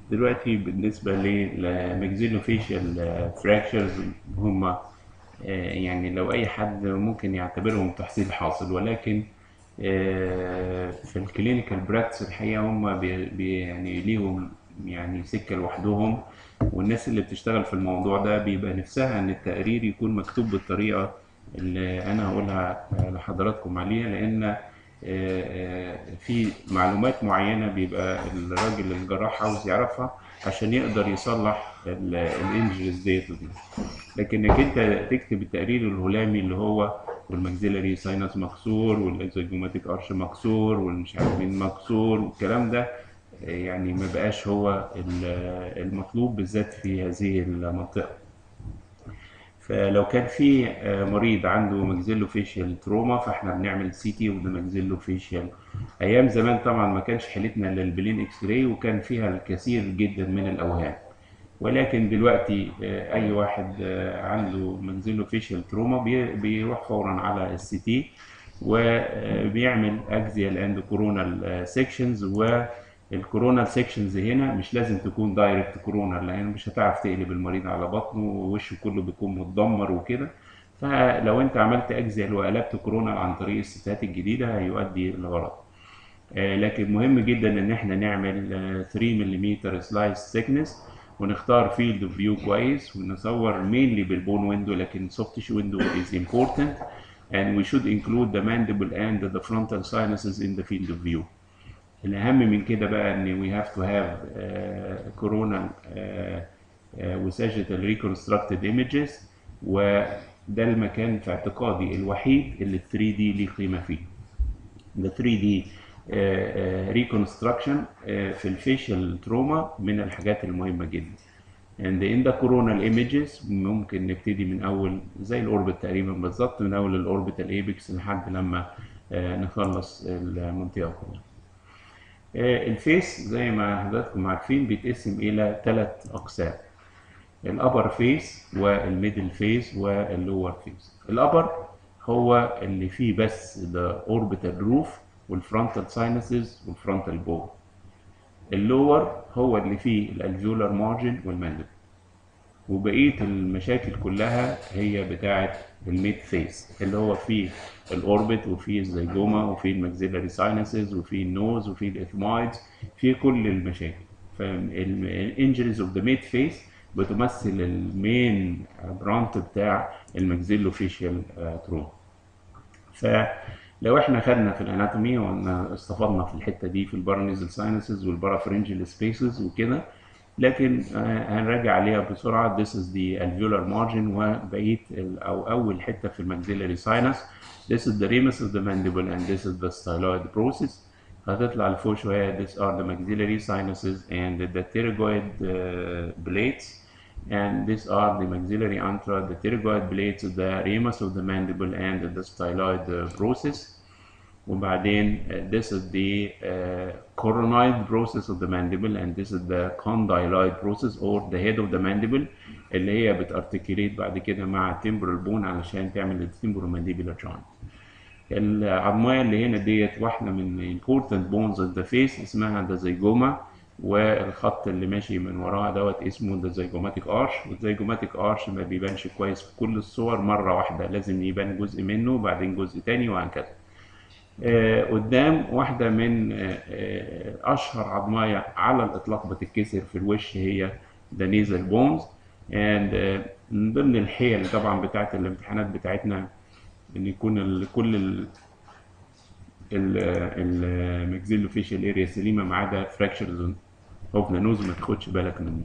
دلوقتي بالنسبة للماكسيلوفيشال فراكشرز هم آه، يعني لو أي حد ممكن يعتبرهم تحصيل حاصل ولكن آه، في الكلينيكال براكتس الحقيقة هم بي بي- يعني ليهم يعني سكة لوحدهم والناس اللي بتشتغل في الموضوع ده بيبقى نفسها إن التقرير يكون مكتوب بالطريقة اللي أنا هقولها آه، لحضراتكم عليها لأن آه، آه، في معلومات معينة بيبقى الراجل الجراح عاوز يعرفها عشان يقدر يصلح الانجريز ديت دي لكنك انت تكتب التقرير الهلامي اللي هو والماكسيلاري ساينس مكسور والازيجوماتيك ارش مكسور والمش عارف مين مكسور والكلام ده آه، يعني ما بقاش هو ال- المطلوب بالذات في هذه المنطقة فلو كان في آه، مريض عنده ماكسيلو فيشيال تروما فاحنا بنعمل سي تي وده ماكسيلو فيشيال ايام زمان طبعا ما كانش حيلتنا الا البلين اكس راي وكان فيها الكثير جدا من الاوهام ولكن دلوقتي آه، اي واحد آه، عنده ماكسيلو فيشيال تروما بي- بيروح فورا على السي تي وبيعمل اكزيال اند كورونال سيكشنز والكورونال سيكشنز هنا مش لازم تكون دايركت كورونال لان مش هتعرف تقلب المريض على بطنه ووشه كله بيكون متدمر وكده فلو انت عملت اكزيال وقلبت كورونال عن طريق الستات الجديده هيؤدي لغلط آه، لكن مهم جدا ان احنا نعمل آه، 3 ملم سلايس ثيكنس ونختار فيلد اوف فيو كويس ونصور مينلي بالبون ويندو لكن soft tissue window is important and we should include the mandible and the frontal sinuses in the field of view. الأهم من كده بقى إن we have to have uh, coronal uh, uh, وساجيتال reconstructed images وده المكان في اعتقادي الوحيد اللي ال 3 دي ليه قيمة فيه. the 3D uh, uh, reconstruction uh, في الفيشل تروما من الحاجات المهمة جدا. and in the coronal images ممكن نبتدي من أول زي الأوربت تقريبا بالظبط من أول الأوربيتال ايبكس لحد لما uh, نخلص المنطقة كلها. آه، الفيس زي ما حضراتكم عارفين بيتقسم إلى ثلاث أقسام الأبر فيس والميدل فيس واللور فيس الأبر هو اللي فيه بس الأوربيتال روف والفرونتال ساينسز والفرونتال بون اللور هو اللي فيه الالفيولار مارجن والماندل وبقيه المشاكل كلها هي بتاعه الميد فيس اللي هو فيه الاوربت وفيه الزيجوما وفيه الماكسيلاري ساينسز وفيه النوز وفيه الاثمايدز فيه كل المشاكل فالانجريز اوف ذا ميد فيس بتمثل المين برانت بتاع الماكسيلو فيشيال تروما فلو احنا خدنا في الاناتومي وان استفدنا في الحته دي في البارانيزال ساينسز والبارافرنجال سبيسز وكده لكن آه، هنراجع عليها بسرعه this is the alveolar margin وبقيه ال- او اول حته في الماكسيلاري ساينس this is the ramus of the mandible and this is the styloid process هتطلع لفوق شويه these are the maxillary sinuses and the pterygoid uh, blades and these are the maxillary antra, the pterygoid blades, the ramus of the mandible and the styloid uh, process. وبعدين uh, this is the uh, coronoid process of the mandible and this is the condyloid process or the head of the mandible اللي هي بتارتكيليت بعد كده مع temporal bone علشان تعمل temporomandibular joint. العظمية اللي هنا ديت واحدة من important bones of the face اسمها the zygoma والخط اللي ماشي من وراها دوت اسمه the zygomatic arch والzygomatic arch ما بيبانش كويس في كل الصور مرة واحدة لازم يبان جزء منه وبعدين جزء تاني وهكذا. آه، قدام واحدة من آه، آه، أشهر عظماية على الإطلاق بتتكسر في الوش هي the nasal bones and آه، من ضمن الحيل طبعا بتاعت الامتحانات بتاعتنا إن يكون ال- كل ال الماكسيلو فيشال اريا سليمة ما عدا fractures اوف ذا نوز ما تاخدش بالك منه.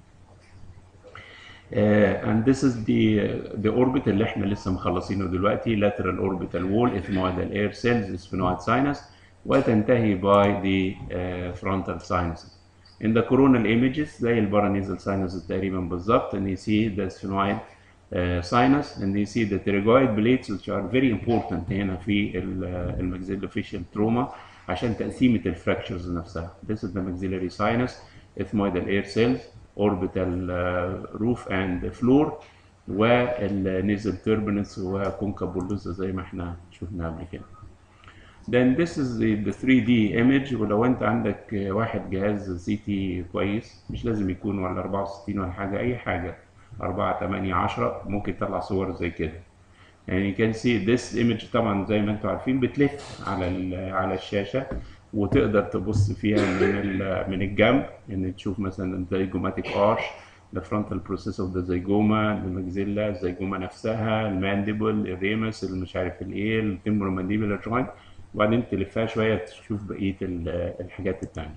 Uh, and this is the the orbit اللي احنا لسه مخلصينه دلوقتي lateral orbital wall ethmoidal air cells sphenoid sinus وتنتهي by the uh, frontal sinuses. In the coronal images زي البارانيزال sinus تقريبا بالظبط and you see the sphenoid uh, sinus and you see the pterygoid blades which are very important هنا في الماكسيلوفيشال trauma عشان تقسيمة الفراكشرز نفسها. This is the maxillary sinus ethmoidal air cells orbital uh, roof and floor والنيزل turbinates وكونكابولوزا زي ما احنا شفنا قبل كده. then this is the, the 3D image ولو انت عندك آه، واحد جهاز سي تي كويس مش لازم يكون ولا 64 ولا حاجة أي حاجة 4 8 10 ممكن تطلع صور زي كده يعني you can see this image طبعا زي ما انتم عارفين بتلف على ال- على الشاشة وتقدر تبص فيها من ال- من الجنب ان تشوف مثلا الزيجوماتيك ارش الفرونتال بروسيس اوف ذا زيجوما الماكسيلا الزيجوما نفسها المانديبل الريمس اللي مش عارف الايه التمبرومانديبولار جوينت وبعدين تلفها شويه تشوف بقيه ال- الحاجات التانيه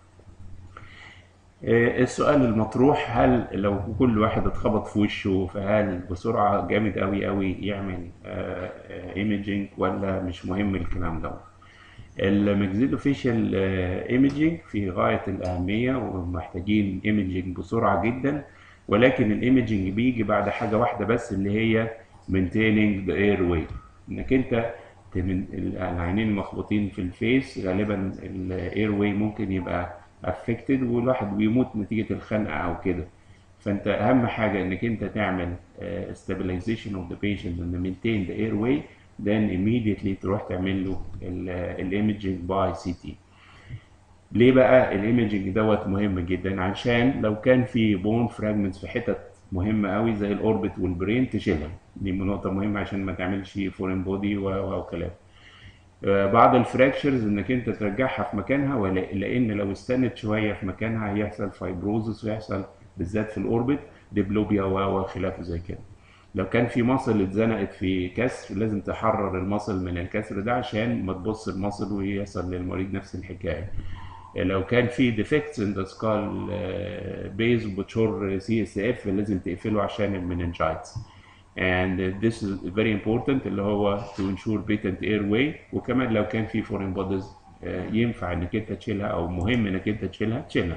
آه، السؤال المطروح هل لو كل واحد اتخبط في وشه فهل بسرعة جامد قوي قوي يعمل ايميجينج ولا مش مهم الكلام ده الماكسيلوفيشال ايميجينج في غاية الأهمية ومحتاجين ايميجينج بسرعة جدا ولكن الايميجينج بيجي بعد حاجة واحدة بس اللي هي maintaining the airway انك انت من العينين المخبوطين في الفيس غالبا الاير واي ممكن يبقى affected والواحد بيموت نتيجة الخنقة أو كده فأنت أهم حاجة إنك أنت تعمل uh, stabilization of the patient and maintain the airway then immediately تروح تعمل له الايمجنج باي سي تي ليه بقى الايمجنج دوت مهم جدا عشان لو كان في بون فراجمنتس في حتت مهمه قوي زي الاوربت والبرين تشيلها دي نقطه مهمه عشان ما تعملش فورين بودي وكلام آه، بعض الفراكشرز انك انت ترجعها في مكانها ولا لان لو استنت شويه في مكانها هيحصل فايبروزس ويحصل بالذات في الاوربت ديبلوبيا و وخلافه زي كده لو كان في مصل اتزنقت في كسر لازم تحرر المصل من الكسر ده عشان ما تبص المصل ويحصل للمريض نفس الحكايه لو كان في ديفكتس ان ذا سكال بيز بتشور سي اس اف لازم تقفله عشان المننجايتس and this is very important اللي هو to ensure patent airway وكمان لو كان في foreign bodies آه، ينفع انك انت تشيلها او مهم انك انت تشيلها تشيلها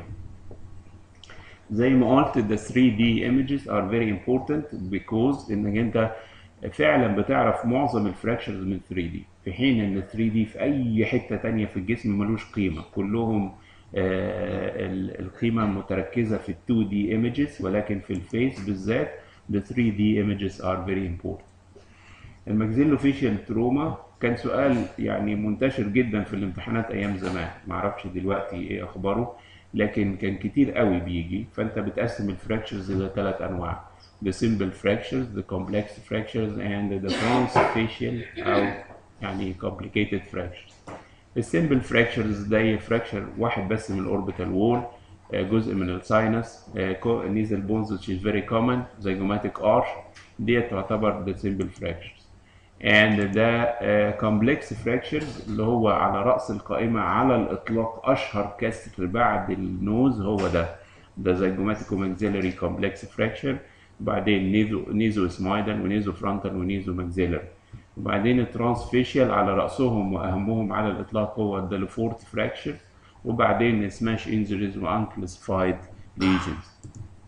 زي ما قلت the 3D images are very important because انك انت فعلا بتعرف معظم الفراكشرز من 3D في حين ان 3D في اي حتة تانية في الجسم ملوش قيمة كلهم آه، ال- القيمة متركزة في ال 2D images ولكن في الفيس بالذات the 3D images are very important الماكسيلوفيشال تروما كان سؤال يعني منتشر جدا في الامتحانات ايام زمان معرفش دلوقتي ايه اخباره لكن كان كتير قوي بيجي فانت بتقسم الفراكشرز الى ثلاث انواع the simple fractures the complex fractures and the transfacial او يعني complicated fractures السيمبل fractures ده فراكشر واحد بس من الاوربيتال وول جزء من الساينس نيزل بونز which is very common zygomatic arch ديت تعتبر the simple fractures and ده uh, complex fractures اللي هو على رأس القائمة على الإطلاق أشهر كسر بعد النوز هو ده ده zygomatic maxillary complex fracture وبعدين نيزو نيزو اسمايدال ونيزو فرونتال ونيزو maxillary وبعدين الترانسفيشيال على رأسهم وأهمهم على الإطلاق هو الدلفورت فراكشر وبعدين سماش انجريز وانكلسفايد ليجنز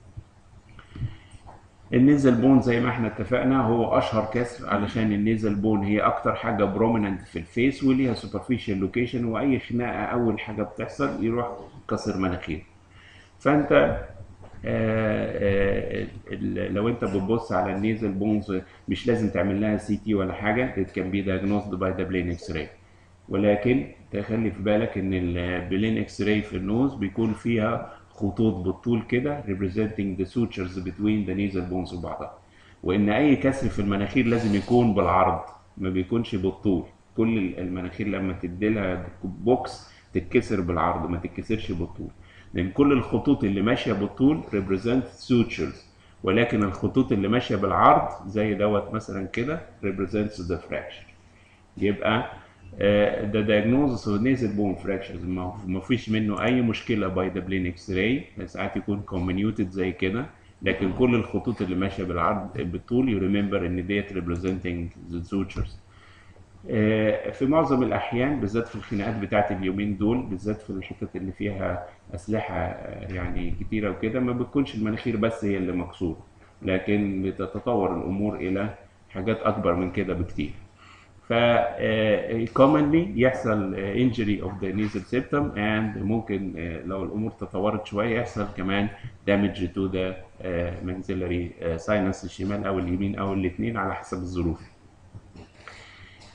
النيزل بون زي ما احنا اتفقنا هو اشهر كسر علشان النيزل بون هي اكتر حاجه بروميننت في الفيس وليها سوبرفيشال لوكيشن واي خناقه اول حاجه بتحصل يروح كسر مناخير فانت آه، آه، ال- لو انت بتبص على النيزل بونز مش لازم تعمل لها سي تي ولا حاجه it can be diagnosed by the plain x-ray ولكن تخلي في بالك ان البلين اكس راي في النوز بيكون فيها خطوط بالطول كده representing the sutures between the nasal bones وبعضها وان اي كسر في المناخير لازم يكون بالعرض ما بيكونش بالطول كل المناخير لما تديلها بوكس تتكسر بالعرض ما تتكسرش بالطول لان كل الخطوط اللي ماشيه بالطول represent sutures ولكن الخطوط اللي ماشيه بالعرض زي دوت مثلا كده represents the fracture يبقى ده diagnosis of nasal bone fractures ما ما فيش منه اي مشكله باي ذا بلين اكس راي ساعات يكون comminuted زي كده لكن كل الخطوط اللي ماشيه بالعرض بالطول يو ريمبر ان ديت representing the sutures آه، في معظم الاحيان بالذات في الخناقات بتاعت اليومين دول بالذات في الحتت اللي فيها اسلحه آه، يعني كتيره وكده ما بتكونش المناخير بس هي اللي مكسوره لكن بتتطور الامور الى حاجات اكبر من كده بكتير ف آه، commonly يحصل آه، injury of the nasal septum and ممكن آه، لو الامور تطورت شويه يحصل كمان damage to the آه، maxillary آه، sinus الشمال او اليمين او الاثنين على حسب الظروف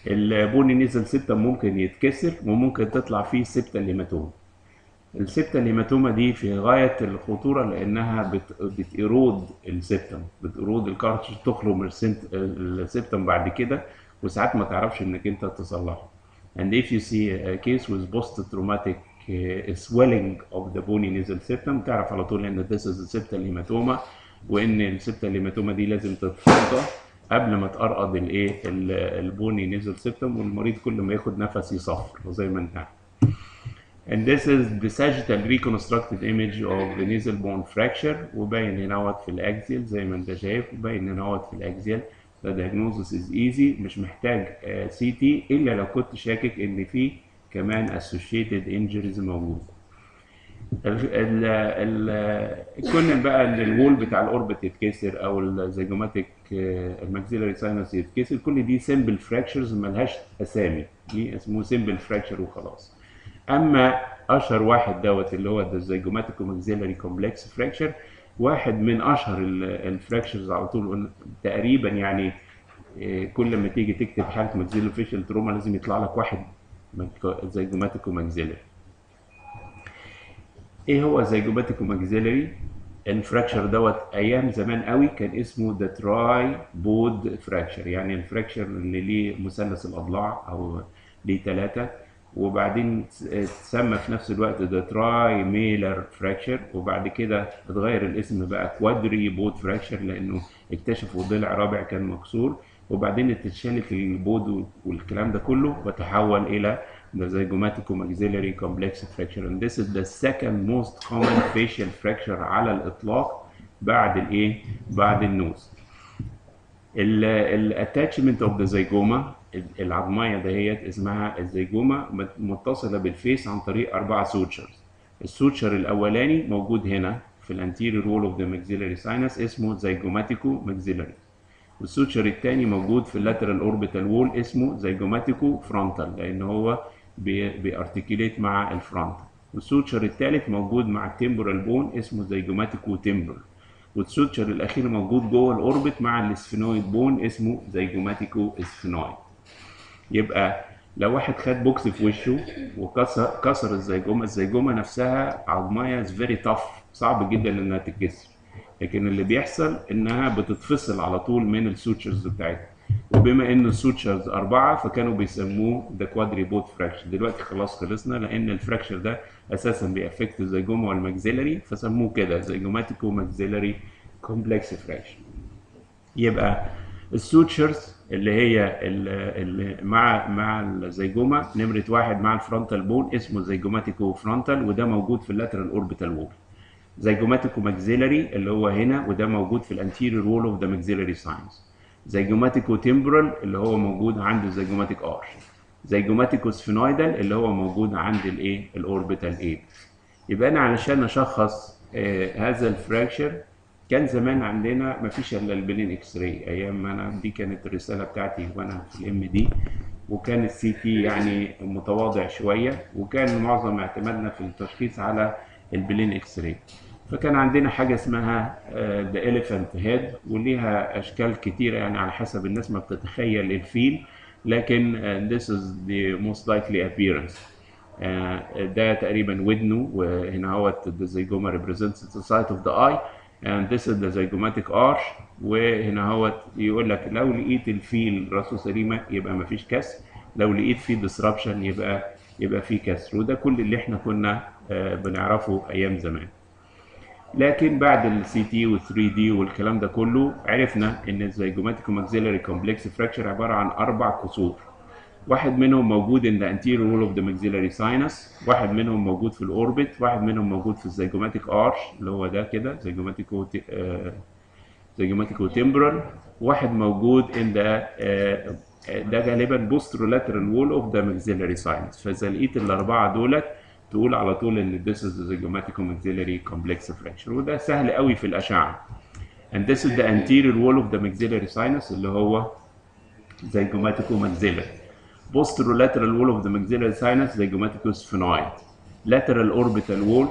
البوني نيزل سيبتم ممكن يتكسر وممكن تطلع فيه سيبتا ليماتوما السيبتا الهيماتوما دي في غاية الخطورة لأنها بت... بتيرود السيبتم بتيرود الكارتش تخرج من السنت- السيبتم بعد كده وساعات ما تعرفش إنك أنت تصلحه. And if you see a case with post-traumatic uh, swelling of the bony nasal septum تعرف على طول إن this is a septal hematoma وإن السبتة الهيماتوما دي لازم تتفضى قبل ما تقرقض الإيه ال- البوني نيزل سيبتم والمريض كل ما ياخد نفس يصفر زي ما أنت عارف. And this is the sagittal reconstructed image of the nasal bone fracture وباين هنا اهوت في الاكزيال زي ما انت شايف وباين هنا اهوت في الاكزيال the diagnosis is easy مش محتاج سي تي الا لو كنت شاكك ان في كمان associated injuries موجود. ال ال ال كون بقى ان الوول بتاع الاوربت يتكسر او الزيجوماتيك الماكسيلاري ساينس يتكسر كل دي سمبل فراكشرز ملهاش اسامي دي اسمه سمبل فراكشر وخلاص. اما اشهر واحد دوت اللي هو الزيجوماتيكو ماكسيلاري كومبلكس فراكشر واحد من اشهر الفراكشرز على طول تقريبا يعني إيه، كل ما تيجي تكتب حاله ماكسيلو فيشل تروما لازم يطلع لك واحد زيجوماتيكو ماكسيلاري ايه هو زيجوماتيكو ماكسيلاري الفراكشر دوت ايام زمان قوي كان اسمه ذا تراي بود فراكشر يعني الفراكشر اللي ليه مثلث الاضلاع او ليه ثلاثه وبعدين اتسمى في نفس الوقت ذا تراي ميلر فراكشر وبعد كده اتغير الاسم بقى كوادري بود فراكشر لانه اكتشفوا ضلع رابع كان مكسور وبعدين اتشالت البود والكلام ده كله وتحول الى the zygomatic-maxillary complex fracture and this is the second most common facial fracture على الإطلاق بعد الإيه؟ بعد النوز. الاتاتشمنت اوف ذا زيجوما العظمية دهيت اسمها الزيجوما متصلة بالفيس عن طريق أربعة سوتشرز. السوتشر الأولاني موجود هنا في الانتيريور وول اوف ذا maxillary sinus اسمه زيجوماتيكو maxillary. والسوتشر الثاني موجود في اللاترال اوربيتال وول اسمه زيجوماتيكو فرونتال لان هو بيارتكيليت مع الفرونت والسوتشر الثالث موجود مع التمبرال بون اسمه زيجوماتيكو تمبر والسوتشر الاخير موجود جوه الاوربت مع السفينويد بون اسمه زيجوماتيكو اسفينويد يبقى لو واحد خد بوكس في وشه وكسر كسر الزيجوما الزيجوما نفسها عظميه فيري تاف صعب جدا انها تتكسر لكن اللي بيحصل انها بتتفصل على طول من السوتشرز بتاعتها وبما ان السوتشرز اربعه فكانوا بيسموه ذا كوادري بوت فراكشر دلوقتي خلاص خلصنا لان الفراكشر ده اساسا بيأفكت الزيجوما والماكسيلري فسموه كده زيجوماتيكو ماكسيلري كومبلكس فراكشر يبقى السوتشرز اللي هي اللي مع مع الزيجوما نمره واحد مع الفرونتال بون اسمه زيجوماتيكو فرونتال وده موجود في اللاترال اوربيتال وول زيجوماتيكو ماكسيلري اللي هو هنا وده موجود في الانتيريور وول اوف ذا ماكسيلري ساينس زيجوماتيكو تمبرال اللي هو موجود عند الزيجوماتيك ارش زيجوماتيكو سفينويدال اللي هو موجود عند الايه الاوربيتال ايب يبقى انا علشان اشخص آه هذا الفراكشر كان زمان عندنا ما فيش الا البلين اكس راي ايام ما انا دي كانت الرساله بتاعتي وانا في الام دي وكان السي تي يعني متواضع شويه وكان معظم اعتمادنا في التشخيص على البلين اكس راي فكان عندنا حاجه اسمها ذا اليفانت هيد وليها اشكال كتيره يعني على حسب الناس ما بتتخيل الفيل لكن uh, this is the most likely appearance uh, ده تقريبا ودنه وهنا هو the zygoma represents the site of the eye and this is the zygomatic arch وهنا هو يقول لك لو لقيت الفيل راسه سليمه يبقى ما فيش كسر لو لقيت فيه disruption يبقى يبقى فيه كسر وده كل اللي احنا كنا uh, بنعرفه ايام زمان لكن بعد السي تي وال 3 دي والكلام ده كله عرفنا ان الزيجوماتيكو ماكسيلاري كومبلكس فراكشر عباره عن اربع كسور واحد منهم موجود ان ذا انتيريور وول اوف ذا ماكسيلاري ساينس واحد منهم موجود في الاوربت واحد منهم موجود في الزيجوماتيك ارش اللي هو ده كده زيجوماتيكو آه زيجوماتيكو تمبرال واحد موجود ان ذا آه ده غالبا بوسترولاترال وول اوف ذا ماكسيلاري ساينس فاذا لقيت الاربعه دولت تقول على طول ان this is the zygomatic-maxillary complex fracture وده سهل قوي في الاشعه and this is the anterior wall of the maxillary sinus اللي هو zygomatic-maxillary posterolateral wall of the maxillary sinus zygomatic-sphenoid lateral orbital wall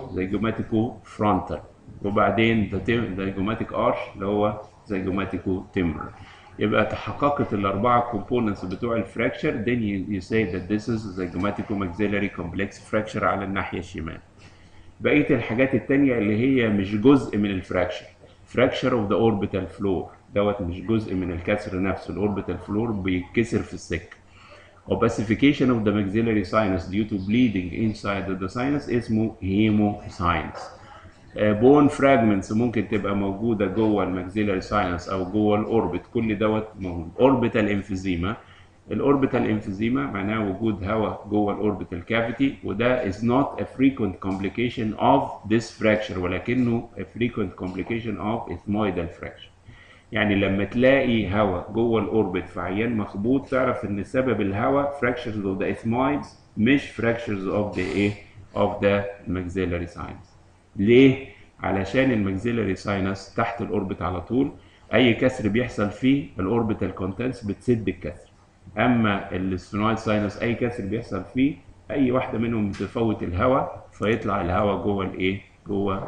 zygomatic-frontal وبعدين the zygomatic arch اللي هو zygomatic-temporal يبقى تحققت الاربعه كومبوننتس بتوع الفراكشر then you, you say that this is zygomaticommaxillary complex fracture على الناحيه الشمال بقيه الحاجات التانية اللي هي مش جزء من الفراكشر fracture of the orbital floor دوت مش جزء من الكسر نفسه الاوربيتال فلور بيتكسر في السكه opacification of the maxillary sinus due to bleeding inside of the sinus اسمه hemosinus بون فراجمنتس ممكن تبقى موجوده جوه الماكسيلاري ساينس او جوه الاوربت كل دوت موجود اوربيتال انفيزيما الاوربيتال انفيزيما معناها وجود هواء جوه الاوربيتال كافيتي وده is not a frequent complication of this fracture ولكنه a frequent complication of ethmoidal fracture يعني لما تلاقي هواء جوه الاوربت في عيان مخبوط تعرف ان سبب الهواء fractures of the ethmoids مش fractures of the ايه of the maxillary sinus ليه؟ علشان الماكسيلاري ساينس تحت الاوربت على طول اي كسر بيحصل فيه الاوربيتال كونتنتس بتسد الكسر اما السفينويد ساينس اي كسر بيحصل فيه اي واحده منهم بتفوت الهواء فيطلع الهواء جوه الايه جوه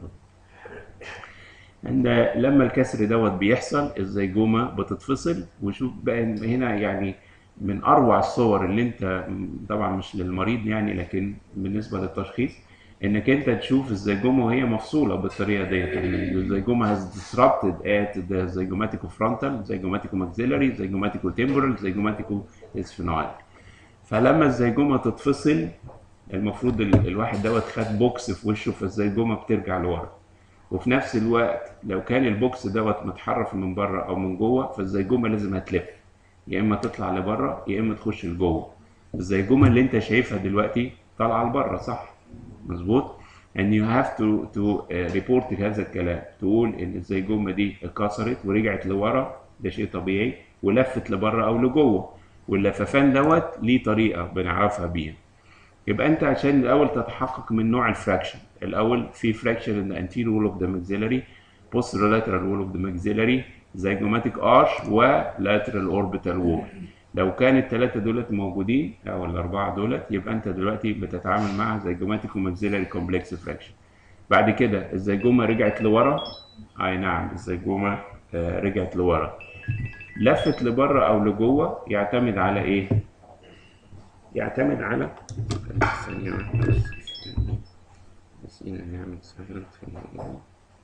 عند لما الكسر دوت بيحصل الزيجومه بتتفصل وشوف بقى هنا يعني من اروع الصور اللي انت طبعا مش للمريض يعني لكن بالنسبه للتشخيص انك انت تشوف الزيجومه وهي مفصوله بالطريقه ديت الزيجومه has disrupted at the zygomatico-frontal zygomatico-maxillary zygomatico-temporal zygomatico-sphenoid فلما الزيجومه تتفصل المفروض الواحد دوت خد بوكس في وشه فالزيجومه بترجع لورا وفي نفس الوقت لو كان البوكس دوت متحرف من بره او من جوه فالزيجومه لازم هتلف يا اما تطلع لبره يا اما تخش لجوه الزيجومه اللي انت شايفها دلوقتي طالعه لبره صح مظبوط and you have to to uh, report هذا الكلام تقول ان الزيجومه دي اتكسرت ورجعت لورا ده شيء طبيعي ولفت لبره او لجوه واللففان دوت ليه طريقه بنعرفها بيها يبقى انت عشان الاول تتحقق من نوع الفراكشن الاول في فراكشن ان anterior wall of the maxillary posterolateral wall of the maxillary zygomatic arch ولاترال orbital wall لو كان الثلاثه دولت موجودين او الاربعه دولت يبقى انت دلوقتي بتتعامل مع زيجوماتيك وماكسيلاري كومبلكس فراكشن بعد كده الزيجومه رجعت لورا اي نعم الزيجومه آه رجعت لورا لفت لبره او لجوه يعتمد على ايه يعتمد على ثانيه واحده بس نسينا نعمل سايلنت في الموضوع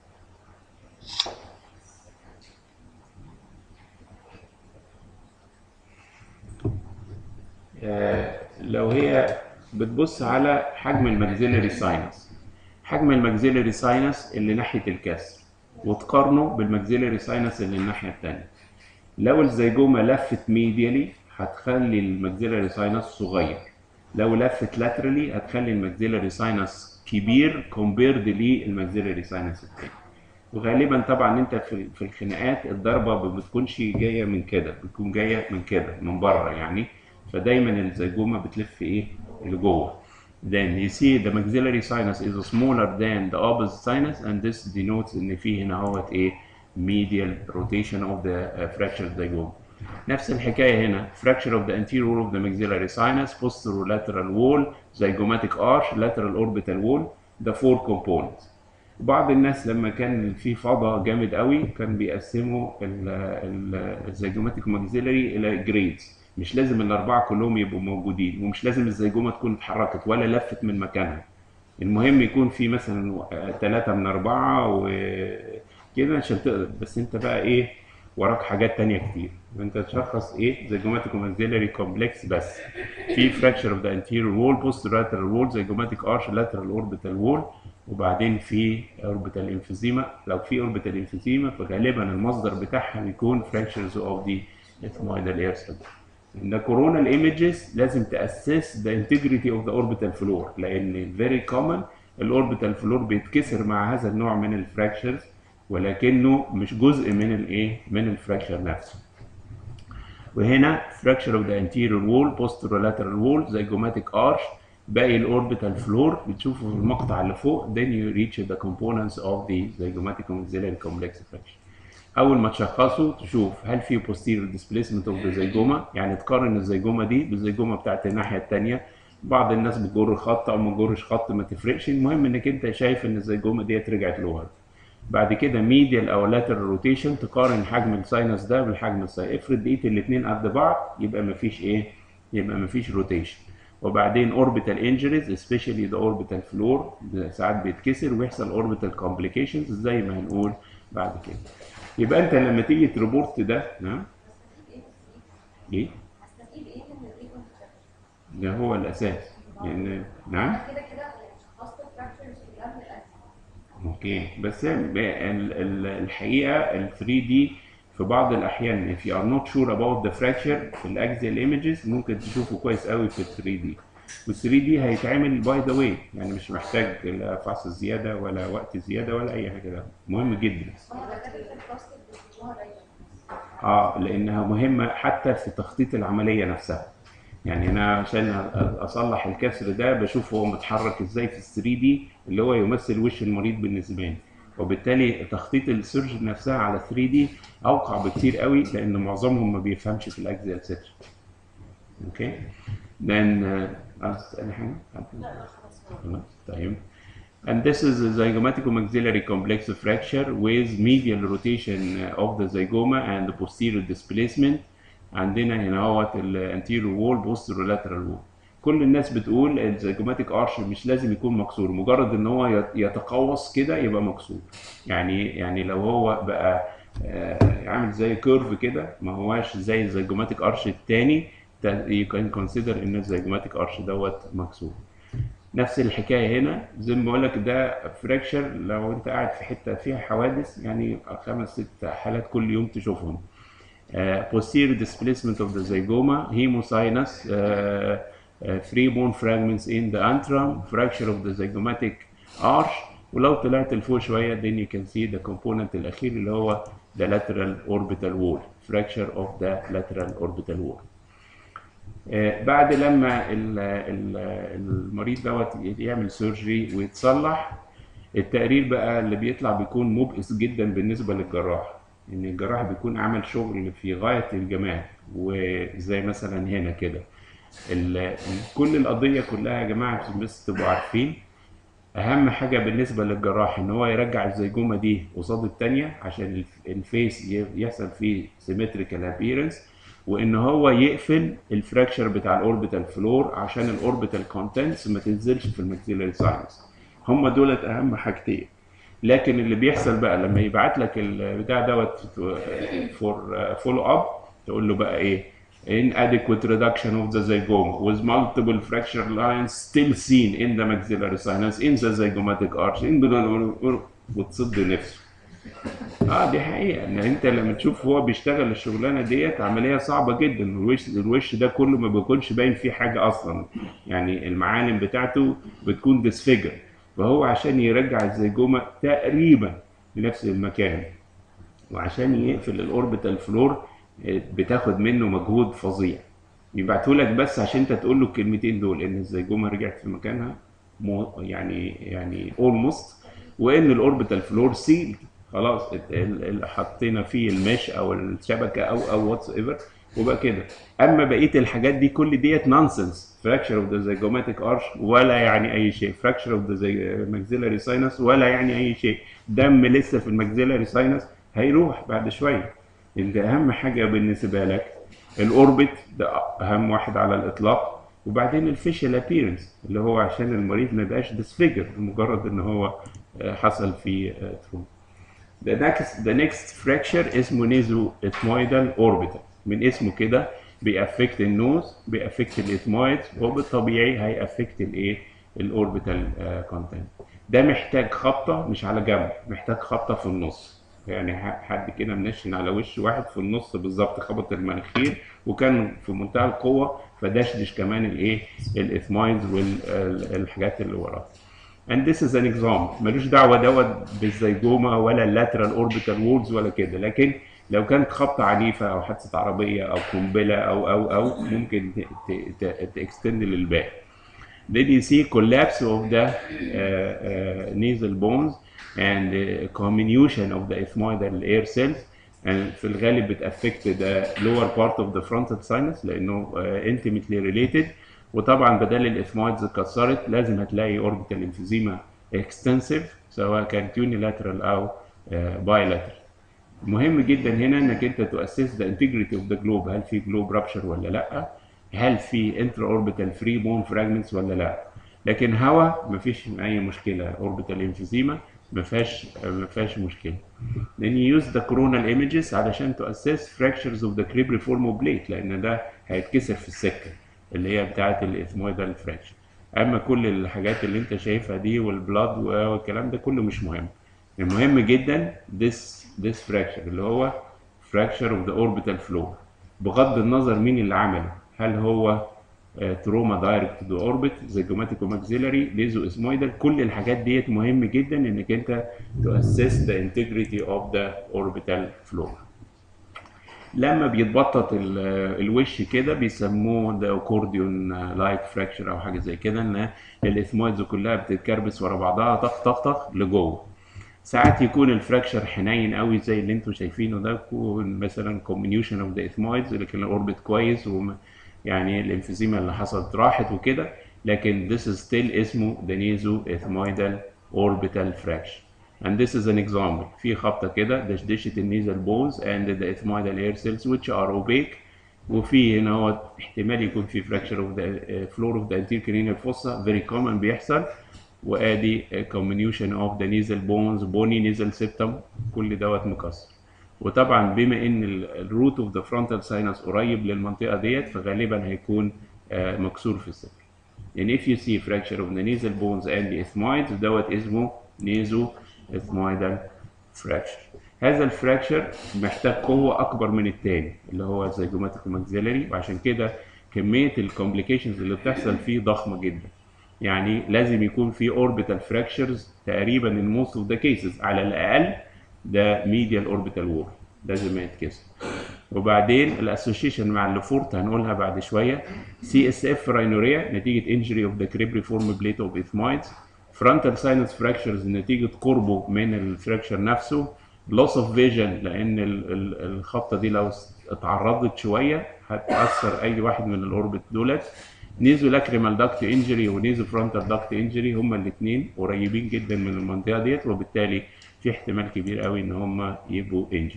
لو هي بتبص على حجم الماكسيلاري ساينس حجم الماكسيلاري ساينس اللي ناحيه الكسر وتقارنه بالماكسيلاري ساينس اللي الناحيه الثانيه لو الزيجومه لفت ميديالي هتخلي الماكسيلاري ساينس صغير لو لفت لاترالي هتخلي الماكسيلاري ساينس كبير كومبيرد للماكسيلاري ساينس الثاني وغالبا طبعا انت في في الخناقات الضربه ما بتكونش جايه من كده بتكون جايه من كده من بره يعني فدايما الزيجومه بتلف ايه لجوه then you see the maxillary sinus is smaller than the opposite sinus and this denotes ان في هنا اهوت ايه medial rotation of the uh, fractured zygoma نفس الحكايه هنا fracture of the anterior wall of the maxillary sinus posterolateral wall zygomatic arch lateral orbital wall the four components بعض الناس لما كان في فضا جامد قوي كان بيقسموا الزيجوماتيك ماكسيلري الى جريدز مش لازم الاربعه كلهم يبقوا موجودين ومش لازم الزيجومه تكون اتحركت ولا لفت من مكانها المهم يكون في مثلا ثلاثة من أربعة وكده عشان تقدر بس أنت بقى إيه وراك حاجات تانية كتير أنت تشخص إيه زيجوماتيك وماكسيلري كومبلكس بس في فراكشر اوف ذا انتيريور وول بوستراترال وول زيجوماتيك ارش لاترال اوربيتال وول وبعدين في اوربيتال انفيزيما لو في اوربيتال انفيزيما فغالبا المصدر بتاعها بيكون fractures of the ethmoidal air sac. ان coronal images لازم تاسس the integrity of the orbital floor لان very common الاوربيتال فلور بيتكسر مع هذا النوع من الفراكشرز ولكنه مش جزء من الايه من الفراكشر نفسه وهنا fracture of the anterior wall posterolateral wall zygomatic arch باقي الاوربيتال فلور بتشوفه في المقطع اللي فوق then you reach the components of the zygomatic maxillary complex fracture اول ما تشخصه تشوف هل في posterior displacement of the zygoma يعني تقارن الزيجومه دي بالزيجومه بتاعت الناحيه الثانيه بعض الناس بتجر خط او ما تجرش خط ما تفرقش المهم انك انت شايف ان الزيجومه ديت رجعت لورا بعد كده ميديال او لاترال روتيشن تقارن حجم الساينس ده بالحجم الساينس افرض لقيت الاثنين قد بعض يبقى مفيش ايه يبقى مفيش روتيشن وبعدين اوربيتال انجريز سبيشالي ذا اوربيتال فلور ساعات بيتكسر ويحصل اوربيتال كومبليكيشنز زي ما هنقول بعد كده يبقى انت لما تيجي تريبورت ده نعم ايه هستفيد ايه من الريكون ده هو الاساس لان نعم انا كده كده شخصت الفراكشرز كلها من الاكل اوكي بس ال- ال- الحقيقه ال 3 دي في بعض الاحيان if you are not sure about the fracture في الاكزيال ايمجز ممكن تشوفه كويس قوي في ال 3 دي وال 3 دي هيتعمل باي ذا واي يعني مش محتاج لا فحص زياده ولا وقت زياده ولا اي حاجه ده مهم جدا هم دكاتره البلاستيك بيسموها دايما اه لانها مهمه حتى في تخطيط العمليه نفسها يعني انا عشان أ- اصلح الكسر ده بشوف هو متحرك ازاي في ال 3 دي اللي هو يمثل وش المريض بالنسبه لي وبالتالي تخطيط السيرجن نفسها على 3 دي اوقع بكتير قوي لان معظمهم ما بيفهمش في الاكزيال سيرجن اوكي then uh, عايز تسالي حاجه خلاص طيب And this is a zygomatic-maxillary complex fracture with medial rotation of the zygoma and the posterior displacement. عندنا هنا اهوت ال anterior wall posterior lateral wall. كل الناس بتقول الزيجوماتيك ارش مش لازم يكون مكسور مجرد ان هو يت- يتقوس كده يبقى مكسور يعني يعني لو هو بقى آه، عامل زي كيرف كده ما هواش زي الزيجوماتيك ارش التاني يو كان كونسيدر ان الزيجوماتيك ارش دوت مكسور نفس الحكايه هنا زي ما بقول لك ده فراكشر لو انت قاعد في حته فيها حوادث يعني خمس ست حالات كل يوم تشوفهم uh, posterior displacement of the zygoma, hemosynus, uh, uh, three bone fragments in the antrum, fracture of the zygomatic arch ولو طلعت لفوق شويه then you can see the component الاخير اللي هو the lateral orbital wall fracture of the lateral orbital wall آه، بعد لما ال- ال- المريض دوت يعمل سيرجري ويتصلح التقرير بقى اللي بيطلع بيكون مبئس جدا بالنسبه للجراح ان الجراح بيكون عمل شغل في غايه الجمال وزي مثلا هنا كده ال- كل القضيه كلها يا جماعه عشان بس تبقوا عارفين اهم حاجه بالنسبه للجراح ان هو يرجع الزيجومه دي قصاد الثانيه عشان الف- الفيس ي- يحصل فيه سيمتريكال ابييرنس وان هو يقفل الفراكشر بتاع الاوربيتال فلور عشان الاوربيتال كونتنتس ما تنزلش في الماكسيلاري ساينس هم دولت اهم حاجتين لكن اللي بيحصل بقى لما يبعت لك البتاع دوت فور فولو اب تقول له بقى ايه inadequate reduction of the zygoma with multiple fracture lines still seen in the maxillary sinus in the zygomatic arch in وتصد نفسه اه دي حقيقه ان انت لما تشوف هو بيشتغل الشغلانه ديت عمليه صعبه جدا الوش الوش ده كله ما بيكونش باين فيه حاجه اصلا يعني المعالم بتاعته بتكون ديسفيجر فهو عشان يرجع الزيجومه تقريبا لنفس المكان وعشان يقفل الاوربيتال فلور آه، بتاخد منه مجهود فظيع يبعتوا لك بس عشان انت تقول له الكلمتين دول ان الزيجومه رجعت في مكانها مو يعني يعني اولموست وان الاوربيتال فلور سيل خلاص ات- ال- ال- حطينا فيه المش او الشبكه او او واتس ايفر وبقى كده اما بقيه الحاجات دي كل ديت نونسنس فراكشر اوف ذا زيجوماتيك ارش ولا يعني اي شيء فراكشر اوف ذا ماكسيلاري ساينس ولا يعني اي شيء دم لسه في الماكسيلاري ساينس هيروح بعد شويه انت اهم حاجه بالنسبه لك الاوربت ده اهم واحد على الاطلاق وبعدين الفيشل ابييرنس اللي هو عشان المريض ما يبقاش ديسفيجر مجرد ان هو آه، حصل فيه تروما The next the next fracture اسمه نيزو ethmoidal orbital من اسمه كده بيأفكت النوز بيأفكت الاثمويد وبالطبيعي هيأفكت الايه الاوربيتال كونتنت ده محتاج خبطه مش على جنب محتاج خبطه في النص يعني ح- حد كده منشن على وش واحد في النص بالظبط خبط المناخير وكان في منتهى القوه فدشدش كمان الايه الاثمويدز والحاجات اللي وراه and this is an example ملوش دعوه دوت بالزيجوما ولا اللاترال اوربيتال وولز ولا كده لكن لو كانت خبطه عنيفه او حادثه عربيه او قنبله او او او ممكن تكستند للباقي then you see collapse of the uh, uh, nasal bones and uh, comminution of the ethmoidal air cells and في الغالب بتأفكت the lower part of the frontal sinus لأنه uh, intimately related وطبعا بدل الاثمويدز اتكسرت لازم هتلاقي orbital emphysema extensive سواء كانت unilateral أو بايلاترال مهم جدا هنا انك انت تؤسس ذا انتجريتي اوف ذا جلوب هل في جلوب رابشر ولا لا هل في انترا اوربيتال فري بون فراجمنتس ولا لا لكن هوا مفيش اي مشكله اوربيتال انفيزيما ما فيهاش ما فيهاش مشكله then you use the coronal images علشان تؤسس fractures of the cribriform plate لان ده هيتكسر في السكه اللي هي بتاعه الاثمويدال فراكشر اما كل الحاجات اللي انت شايفها دي والبلاد والكلام ده كله مش مهم المهم جدا this this fracture اللي هو fracture of the orbital floor بغض النظر مين اللي عمله هل هو تروما دايركت تو اوربت زيجوماتيكو ماكسيلاري ليزو اسمويدال كل الحاجات ديت مهم جدا انك انت تؤسس ذا انتجريتي اوف ذا اوربيتال فلور لما بيتبطط ال- الوش كده بيسموه ده اكورديون لايك فراكشر او حاجه زي كده ان الاثمويدز كلها بتتكربس ورا بعضها طخ طخ طخ لجوه ساعات يكون الفراكشر حنين قوي زي اللي انتم شايفينه ده يكون مثلا كومبينيوشن اوف ذا اثمويدز لكن الاوربت كويس وم يعني الانفيزيما اللي حصلت راحت وكده لكن this is still اسمه the nasoethmoidal orbital fracture and this is an example في خبطة كده دشدشة النيزل بونز and the ethmoidal air cells which are opaque وفي هنا هو احتمال يكون في fracture of the uh, floor of the anterior cranial fossa very common بيحصل وادي a combination of the nasal bones bony nasal septum كل دوت مكسر وطبعا بما ان الروت اوف ذا فرونتال ساينس قريب للمنطقه ديت فغالبا هيكون آه، مكسور في الصدر. يعني if you see fracture of the nasal bones and the ethmoids دوت اسمه nasal ethmoidal fracture. هذا الفراكشر محتاج قوه اكبر من التاني اللي هو الزيجوماتيك ماكسيلاري وعشان كده كميه الكومبليكيشنز اللي بتحصل فيه ضخمه جدا. يعني لازم يكون في orbital fractures تقريبا in most of the cases على الاقل ده medial orbital wall لازم يتكسر وبعدين الاسوشيشن مع الليفورت هنقولها بعد شويه سي اس اف راينوريا نتيجه انجري اوف ذا كريبريفورم بليت اوف اثمويدز فرونتال ساينس فراكشرز نتيجه قربه من الفراكشر نفسه لوس اوف فيجن لان ال- ال- الخبطه دي لو اتعرضت شويه هتاثر اي واحد من الاوربت دولت نيزو لاكريمال داكت انجري ونيزو فرونتال داكت انجري هما الاثنين قريبين جدا من المنطقه ديت وبالتالي في احتمال كبير قوي ان هما يبقوا انجري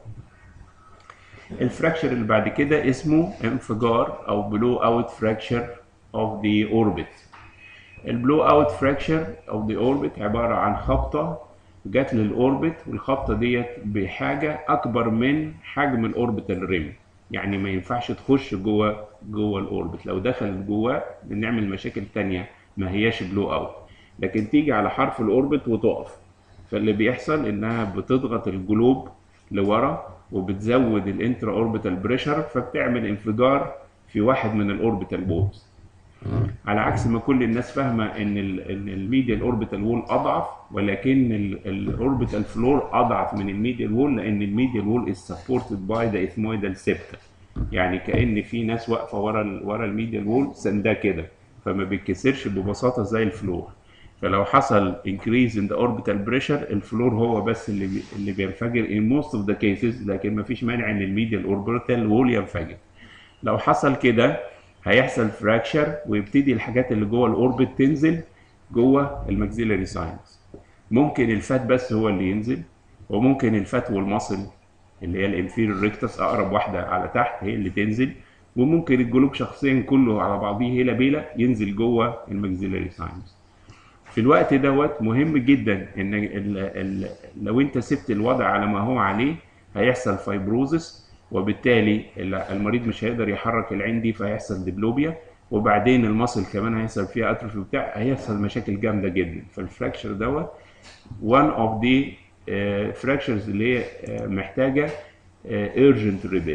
الفراكشر اللي بعد كده اسمه انفجار او بلو اوت فراكشر اوف ذا اوربت البلو اوت فراكشر اوف ذا اوربت عباره عن خبطه جت للاوربت والخبطه ديت بحاجه اكبر من حجم الاوربيتال ريم يعني ما ينفعش تخش جوه جوه الاوربت لو دخل جواه بنعمل مشاكل تانية ما هياش بلو اوت لكن تيجي على حرف الاوربت وتقف فاللي بيحصل انها بتضغط الجلوب لورا وبتزود الانترا اوربيتال بريشر فبتعمل انفجار في واحد من الاوربيتال بولز على عكس ما كل الناس فاهمه ان ال ان الميديال اوربيتال وول اضعف ولكن الاوربيتال فلور اضعف من الميديال وول لان الميديال وول از سبورتد باي ذا اثمويدال سيبتا يعني كان في ناس واقفه ورا ال ورا الميديال وول سنداه كده فما بيتكسرش ببساطه زي الفلور فلو حصل increase in the orbital pressure الفلور هو بس اللي بي اللي بينفجر in most of the cases لكن ما فيش مانع ان الميديال اوربيتال وول ينفجر لو حصل كده هيحصل فراكشر ويبتدي الحاجات اللي جوه الاوربت تنزل جوه الماكسيلاري ساينس ممكن الفات بس هو اللي ينزل وممكن الفات والمصل اللي هي الانفيريور ريكتس اقرب واحده على تحت هي اللي تنزل وممكن الجلوب شخصيا كله على بعضيه هيلا بيلا ينزل جوه الماكسيلاري ساينس في الوقت دوت مهم جدا ان ال ال لو انت سبت الوضع على ما هو عليه هيحصل فايبروزس وبالتالي المريض مش هيقدر يحرك العين دي فهيحصل ديبلوبيا وبعدين المصل كمان هيحصل فيها اتروفي بتاع هيحصل مشاكل جامده جدا فالفراكشر دوت one of the uh, fractures اللي هي uh, محتاجه uh, urgent repair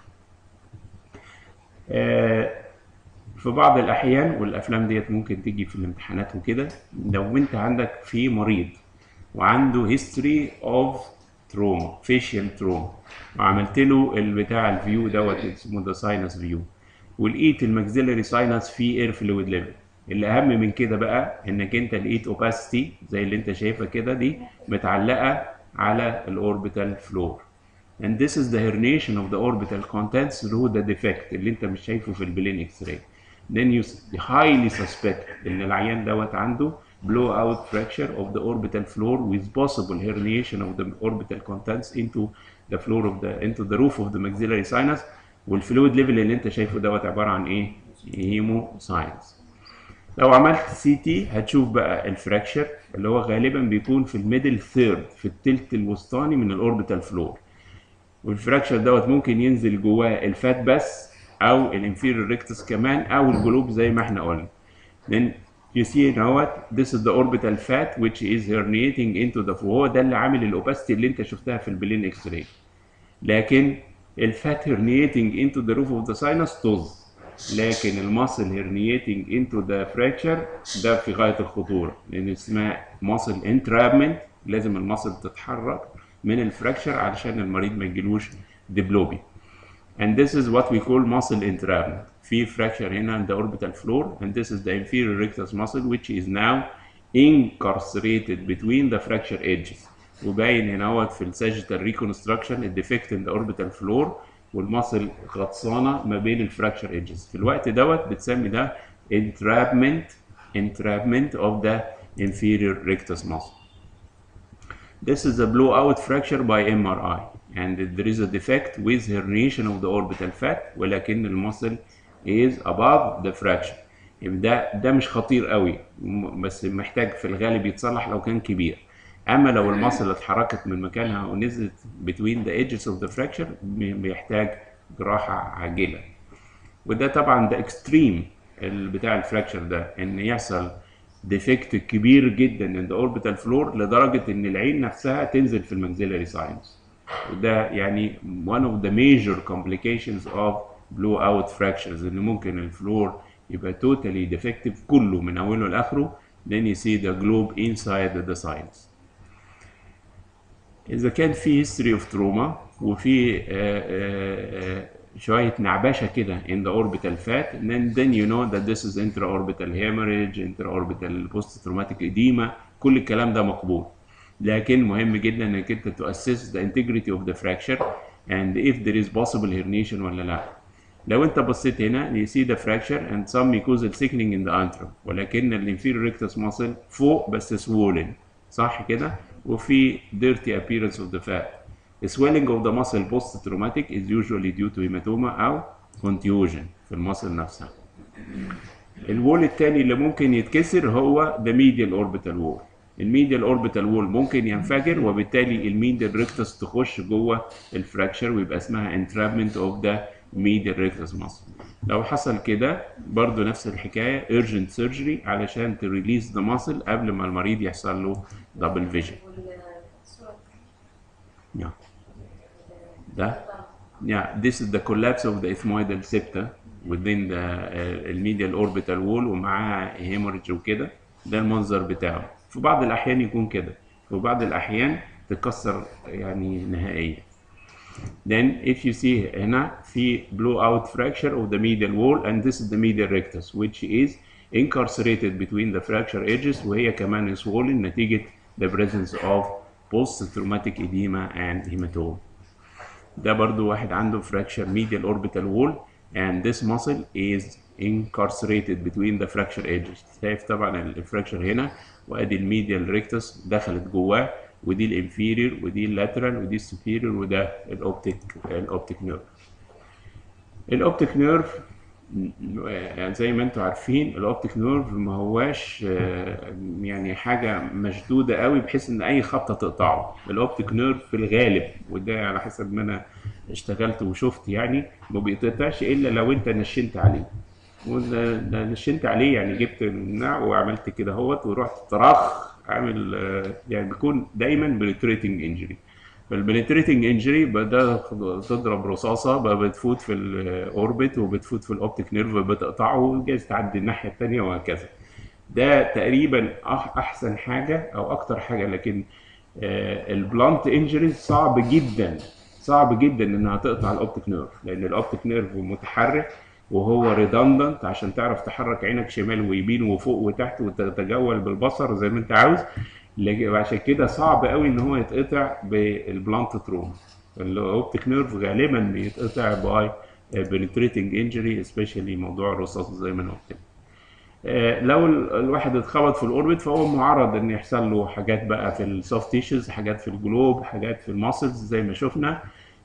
uh, في بعض الاحيان والافلام ديت ممكن تيجي في الامتحانات وكده لو انت عندك في مريض وعنده هيستوري اوف تروما فيشيال تروما وعملت له البتاع الفيو دوت اسمه ذا ساينس فيو ولقيت الماكسيلاري ساينس فيه اير فلويد ليفل اللي اهم من كده بقى انك انت لقيت اوباسيتي زي اللي انت شايفها كده دي متعلقه على الاوربيتال فلور and this is the herniation of the orbital contents through the defect اللي انت مش شايفه في البلين اكس راي then you highly suspect ان العيان دوت عنده blowout fracture of the orbital floor with possible herniation of the orbital contents into the floor of the into the roof of the maxillary sinus والفلويد ليفل اللي انت شايفه دوت عباره عن ايه؟ هيمو ساينس لو عملت سي تي هتشوف بقى الفراكشر اللي هو غالبا بيكون في الميدل ثيرد في التلت الوسطاني من الاوربيتال فلور والفراكشر دوت ممكن ينزل جواه الفات بس او الانفيريور ريكتس كمان او الجلوب زي ما احنا قلنا then you see now this is the orbital fat which is herniating into the وهو ده اللي عامل الاوباستي اللي انت شفتها في البلين اكس راي لكن الفات herniating into the roof of the sinus طز لكن الماسل herniating into the fracture ده في غايه الخطوره لان اسمها muscle entrapment لازم الماسل تتحرك من الفراكشر علشان المريض ما يجيلوش ديبلوبي and this is what we call muscle entrapment في fracture هنا in the orbital floor and this is the inferior rectus muscle which is now incarcerated between the fracture edges وباين هنا هو في الساجيتال ريكونستراكشن الديفكت in the orbital floor والمصل غطسانه ما بين الفراكشر ايدجز في الوقت دوت بتسمي ده entrapment entrapment of the inferior rectus muscle This is a blowout fracture by MRI and there is a defect with herniation of the orbital fat ولكن المصل is above the fracture يبقى ده ده مش خطير قوي م- بس محتاج في الغالب يتصلح لو كان كبير اما لو المصل اتحركت من مكانها ونزلت between the edges of the fracture بي- بيحتاج جراحة عاجلة وده طبعا ده اكستريم بتاع الفراكشر ده ان يحصل ديفكت كبير جدا in the orbital floor لدرجة ان العين نفسها تنزل في الماكسيلاري ساينس وده يعني one of the major complications of blowout fractures ان ممكن الفلور يبقى totally defective كله من اوله لاخره then you see the globe inside the sinus إذا كان في history of trauma وفي آه، آه، آه، شوية نعبشة كده in the orbital fat then, then you know that this is intraorbital hemorrhage intraorbital post-traumatic edema كل الكلام ده مقبول لكن مهم جدا انك انت to assess the integrity of the fracture and if there is possible herniation ولا لا لو انت بصيت هنا you see the fracture and some mucosal thickening in the antrum ولكن الانفيريور rectus muscle فوق بس swollen صح كده وفي dirty appearance of the fat swelling of the muscle post traumatic is usually due to hematoma او contusion في المصل نفسها الوول التاني اللي ممكن يتكسر هو the medial orbital wall الميديال اوربيتال وول ممكن ينفجر وبالتالي الميديال ريكتس تخش جوه الفراكشر ويبقى اسمها entrapment of the medial rectus muscle لو حصل كده برضو نفس الحكايه urgent surgery علشان تريليز ذا muscle قبل ما المريض يحصل له دبل فيجن والصورة yeah. ده yeah this is the collapse of the ethmoidal septa within the uh, الميديال orbital wall ومعاها hemorrhage وكده ده المنظر بتاعه في بعض الاحيان يكون كده في بعض الاحيان تكسر يعني نهائيا then if you see هنا في blowout fracture of the medial wall and this is the medial rectus which is incarcerated between the fracture edges وهي كمان swollen نتيجة the presence of post-traumatic edema and hematoma ده برضو واحد عنده fracture medial orbital wall and this muscle is incarcerated between the fracture edges شايف طبعا الفراكشر هنا وادي الميديال ريكتس دخلت جواه ودي الانفيريور ودي اللاترال ودي السوبيريور وده الاوبتيك الاوبتيك نيرف الاوبتيك نيرف يعني زي ما انتم عارفين الاوبتيك نيرف ما هواش آه، يعني حاجه مشدوده قوي بحيث ان اي خبطه تقطعه الاوبتيك نيرف في الغالب وده على حسب ما انا اشتغلت وشفت يعني ما بيتقطعش الا لو انت نشنت عليه وده ده نشنت عليه يعني جبت النوع وعملت كده اهوت ورحت طرخ عامل آه، يعني بيكون دايما بنتريتنج انجري فالبنتريتنج انجري ده تضرب رصاصه بقى بتفوت في الاوربت وبتفوت في الاوبتيك نيرف بتقطعه وجايز تعدي الناحيه الثانيه وهكذا ده تقريبا أح- احسن حاجه او اكتر حاجه لكن البلانت انجري صعب جدا صعب جدا انها تقطع الاوبتيك نيرف لان الاوبتيك نيرف متحرك وهو ريدندنت عشان تعرف تحرك عينك شمال ويمين وفوق وتحت وتتجول بالبصر زي ما انت عاوز لكن عشان كده صعب قوي ان هو يتقطع بالبلانت تروما الاوبتيك نيرف غالبا بيتقطع باي بنتريتنج انجري سبيشالي موضوع الرصاص زي ما انا قلت لك. آه، لو ال- الواحد اتخبط في الاوربت فهو معرض ان يحصل له حاجات بقى في السوفت تيشوز حاجات في الجلوب حاجات في الماسلز زي ما شفنا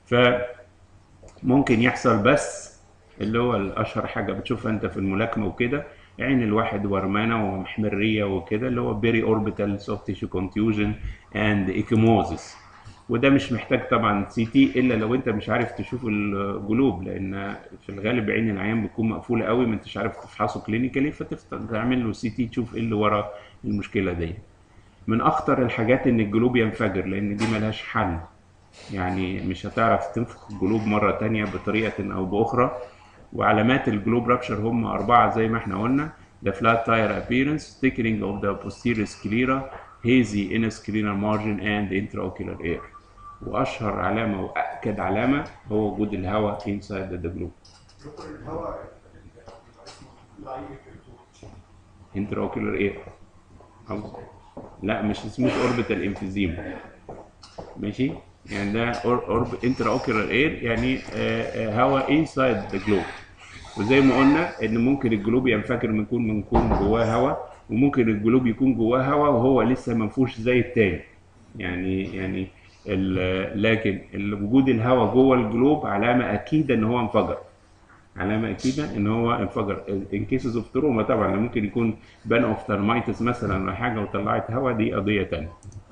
فممكن يحصل بس اللي هو الاشهر حاجه بتشوفها انت في الملاكمه وكده عين الواحد ورمانه ومحمريه وكده اللي هو بيري اوربيتال سوفت تيشو كونتيوجن اند ايكيموزيس وده مش محتاج طبعا سي تي الا لو انت مش عارف تشوف الجلوب لان في الغالب عين العيان بتكون مقفوله قوي ما انتش عارف تفحصه كلينيكالي فتعمل له سي تي تشوف ايه اللي ورا المشكله دي من اخطر الحاجات ان الجلوب ينفجر لان دي ملهاش حل يعني مش هتعرف تنفخ الجلوب مرة تانية بطريقة أو بأخرى وعلامات الجلوب رابشر هم أربعة زي ما احنا قلنا the flat tire appearance thickening of the posterior sclera hazy inner scleral margin and intraocular air وأشهر علامة وأكد علامة هو وجود الهواء inside the globe دكتور الهواء ضعيف intraocular air أو لا مش اسمه اوربيتال انفيزيما ماشي يعني ده اورب انترا اوكيولار اير يعني آه، آه، هواء انسايد ذا جلوب وزي ما قلنا ان ممكن الجلوب ينفجر من يكون من يكون جواه هواء وممكن الجلوب يكون جواه هواء وهو لسه ما فيهوش زي التاني يعني يعني ال- لكن ال- وجود الهواء جوه الجلوب علامه اكيده ان هو انفجر علامه اكيده ان هو انفجر ان كيسز اوف تروما طبعا ممكن يكون بان اوف ترمايتس مثلا ولا حاجه وطلعت هواء دي قضيه تانيه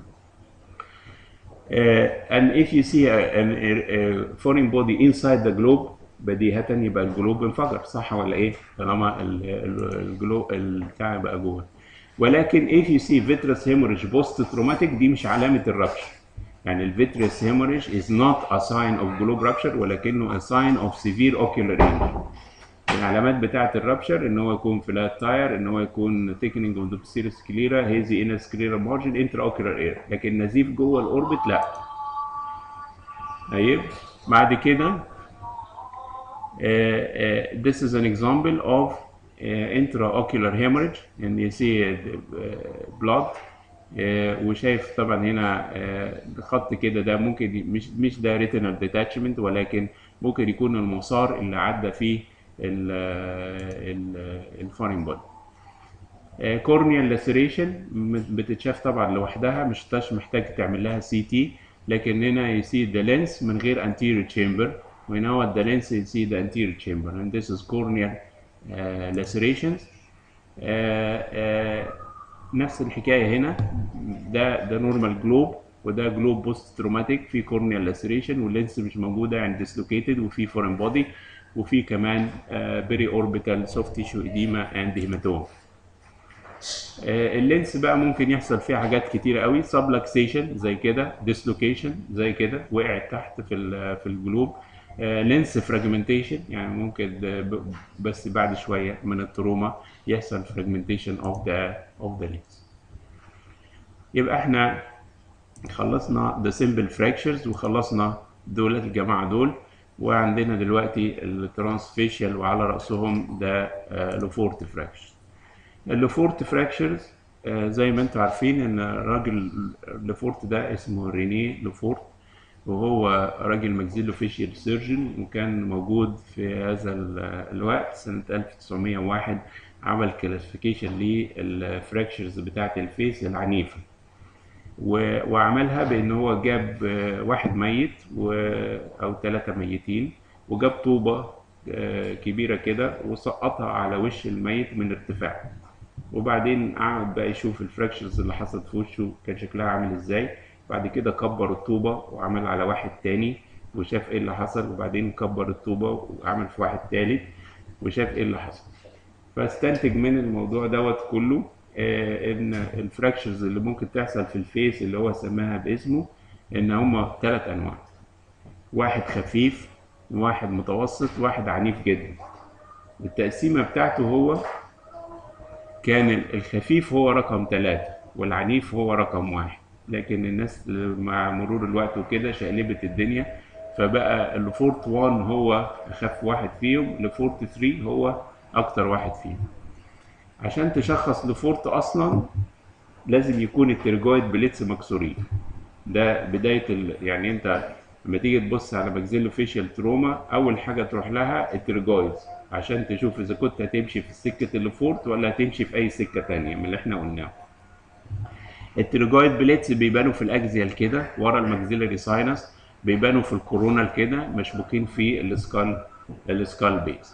Uh, and if you see a, an- a- a foreign body inside the globe بديهة يبقى الجلوب انفجر صح ولا ايه؟ طالما ال- ال- الجلوب البتاع بقى جوه. ولكن if you see vitreous hemorrhage post traumatic دي مش علامة الرابشر. يعني ال vitreous hemorrhage is not a sign of globe rupture ولكنه a sign of severe ocular injury. العلامات بتاعة الرابشر ان هو يكون فلات تاير ان هو يكون thickening of the posterior sclera hazy inner scleral margin intraocular air لكن نزيف جوه الاوربت لا طيب بعد كده uh, uh, this is an example of uh, intraocular hemorrhage and you see uh, uh, blood uh, وشايف طبعا هنا uh, خط كده ده ممكن ي- مش مش ده retinal detachment ولكن ممكن يكون المسار اللي عدى فيه الفورين بودي كورنيال لاسيريشن بتتشاف طبعا لوحدها مش تاش محتاج تعمل لها سي تي لكن هنا يسي ذا لينس من غير anterior chamber وهنا هو ذا لينس يسي ذا anterior chamber and this is corneal uh, lacerations uh, uh, نفس الحكايه هنا ده ده نورمال جلوب وده جلوب بوست تروماتيك في كورنيال لاسيريشن واللينس مش موجوده يعني ديسلوكيتد وفي فورين بودي وفي كمان بيري اوربيتال سوفت تيشو اديما اند هيماتوم اللينس بقى ممكن يحصل فيها حاجات كتيره قوي سبلكسيشن زي كده ديسلوكيشن زي كده وقعت تحت في ال- في الجلوب لينس فراجمنتيشن يعني ممكن ده ب- بس بعد شويه من التروما يحصل فراجمنتيشن اوف ذا اوف ذا لينس يبقى احنا خلصنا the simple fractures وخلصنا دول الجماعة دول وعندنا دلوقتي الترانسفيشال وعلى رأسهم ده لوفورت فراكشر اللوفورت فراكشرز زي ما انتم عارفين ان الراجل لوفورت ده اسمه رينيه لوفورت وهو راجل ماكسيلوفيشيال سيرجن وكان موجود في هذا ال- الوقت سنة 1901 عمل كلاسيفيكيشن للفراكشرز بتاعت الفيس العنيفة و- وعملها بان هو جاب آه، واحد ميت و... او ثلاثة ميتين وجاب طوبة آه، كبيرة كده وسقطها على وش الميت من ارتفاع وبعدين قعد بقى يشوف الفراكشرز اللي حصلت في وشه كان شكلها عامل ازاي بعد كده كبر الطوبة وعمل على واحد تاني وشاف ايه اللي حصل وبعدين كبر الطوبة وعمل في واحد تالت وشاف ايه اللي حصل فاستنتج من الموضوع دوت كله آه، ان الفراكشرز اللي ممكن تحصل في الفيس اللي هو سماها باسمه ان هما ثلاث انواع واحد خفيف واحد متوسط واحد عنيف جدا التقسيمة بتاعته هو كان الخفيف هو رقم ثلاثة والعنيف هو رقم واحد لكن الناس مع مرور الوقت وكده شقلبت الدنيا فبقى الفورت 1 هو أخف واحد فيهم الفورت 3 هو أكتر واحد فيهم عشان تشخص لفورت أصلا لازم يكون الترجويد بليتس مكسورين ده بداية ال... يعني أنت لما تيجي تبص على ماكسيلو فيشيال تروما أول حاجة تروح لها الترجويدز عشان تشوف اذا كنت هتمشي في سكه الليفورت ولا هتمشي في اي سكه تانية من اللي احنا قلناه التريجويد بليتس بيبانوا في الاكزيال كده ورا الماكسيلاري ساينس بيبانوا في الكورونال كده مشبوكين في السكال السكال بيز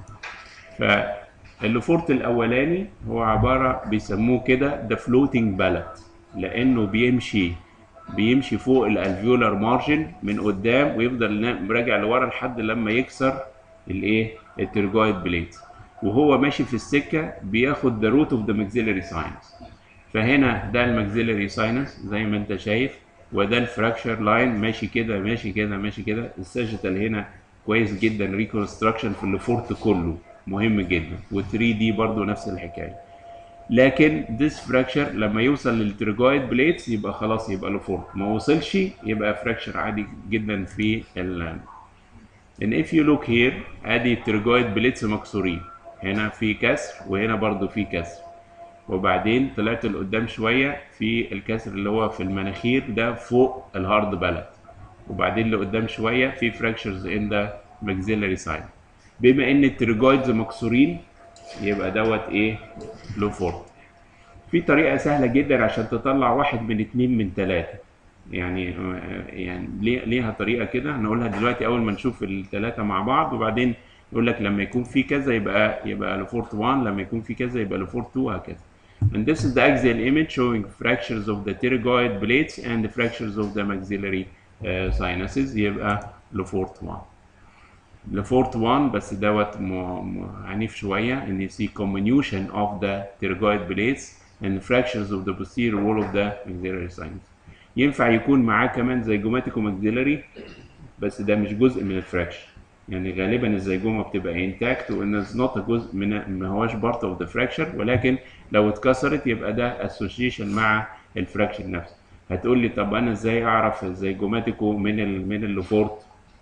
فالليفورت الاولاني هو عباره بيسموه كده ده فلوتنج بالات لانه بيمشي بيمشي فوق الالفيولار مارجن من قدام ويفضل نا- راجع لورا لحد لما يكسر الايه الترجويد بليت وهو ماشي في السكه بياخد ذا روت اوف ذا ماكسيلاري ساينس فهنا ده الماكسيلاري ساينس زي ما انت شايف وده الفراكشر لاين ماشي كده ماشي كده ماشي كده الساجيتال هنا كويس جدا ريكونستراكشن في الليفورت كله مهم جدا وال3 دي برضو نفس الحكايه لكن ديس فراكشر لما يوصل للتريجويد بليتس يبقى خلاص يبقى لفورت ما وصلش يبقى فراكشر عادي جدا في ال ان if you look here ادي التريجويد بليتس مكسورين هنا في كسر وهنا برضو في كسر وبعدين طلعت لقدام شويه في الكسر اللي هو في المناخير ده فوق الهارد بلد وبعدين لقدام شويه في fractures in the maxillary side بما ان التريجويدز مكسورين يبقى دوت ايه لو فورت في طريقه سهله جدا عشان تطلع واحد من اتنين من تلاته يعني يعني ليه- ليها طريقه كده هنقولها دلوقتي اول ما نشوف الثلاثه مع بعض وبعدين يقول لك لما يكون في كذا يبقى يبقى لفورت 1 لما يكون في كذا يبقى لفورت 2 وهكذا And this is the axial image showing fractures of the pterygoid blades and the fractures of the maxillary uh, sinuses يبقى لفورت 1 لفورت 1 بس دوت م- م- عنيف شويه ان see comminution of the pterygoid blades and fractures of the posterior wall of the maxillary sinus ينفع يكون معاه كمان زيجوماتيكو maxillary بس ده مش جزء من الفراكشر يعني غالبا الزيجومه بتبقى انتاكت وان نوت جزء من ما هواش بارت اوف ذا فراكشر ولكن لو اتكسرت يبقى ده اسوشيشن مع الفراكشر نفسه هتقول لي طب انا ازاي اعرف الزيجوماتيكو من ال من اللوفورت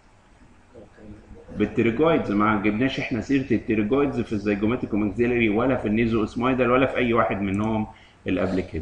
بالتريجويدز ما جبناش احنا سيره التريجويدز في الزيجوماتيكو ماكسيلري ولا في النيزو اسمايدال ولا في اي واحد منهم اللي قبل كده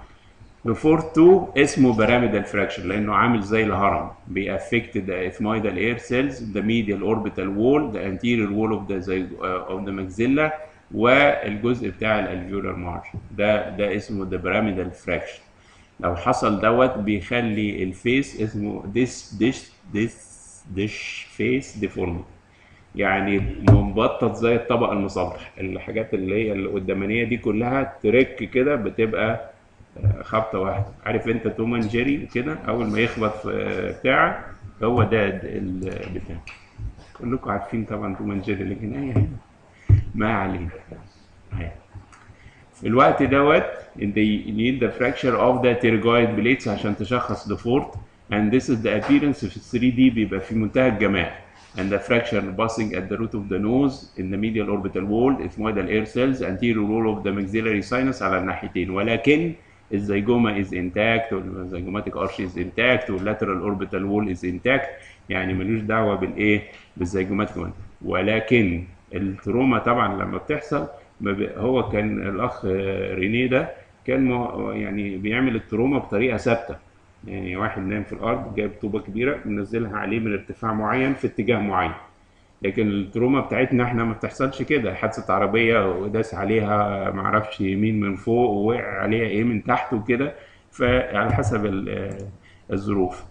لفورت 2 اسمه بيراميدال فراكشر لانه عامل زي الهرم بيأفكت ذا اثمايدال اير سيلز ذا ميديال اوربيتال وول ذا انتيريور وول اوف ذا اوف ذا ماكسيلا والجزء بتاع الالفيولار مارجن ده ده اسمه ذا بيراميدال فراكشر لو حصل دوت بيخلي الفيس اسمه ديس ديش ديس ديش فيس ديفورميتي يعني منبطط زي الطبق المسطح الحاجات اللي هي اللي قدامانيه دي كلها ترك كده بتبقى آه، خبطه واحده عارف انت توم اند جيري كده اول ما يخبط في آه، بتاع هو ده البتاع كلكم عارفين طبعا توم اند جيري لكن اي حاجه ما علينا أهي. في الوقت دوت انت need the fracture of the pterygoid blades عشان تشخص لفورت and this is the appearance في 3 دي بيبقى في منتهى الجمال and the fracture passing at the root of the nose in the medial orbital wall ethmoidal air cells anterior wall of the maxillary sinus على الناحيتين ولكن الزيجوما is intact والزيجوماتيك arch is intact والlateral orbital wall is intact يعني ملوش دعوه بالايه بالزيجوماتيك ولكن التروما طبعا لما بتحصل ما بي- هو كان الاخ آه، رينيه ده كان مو- يعني بيعمل التروما بطريقه ثابته يعني واحد نايم في الارض جايب طوبه كبيره منزلها عليه من ارتفاع معين في اتجاه معين لكن التروما بتاعتنا احنا ما بتحصلش كده حادثه عربيه وداس عليها معرفش يمين من فوق ووقع عليها ايه من تحت وكده فعلى حسب ال- آه، الظروف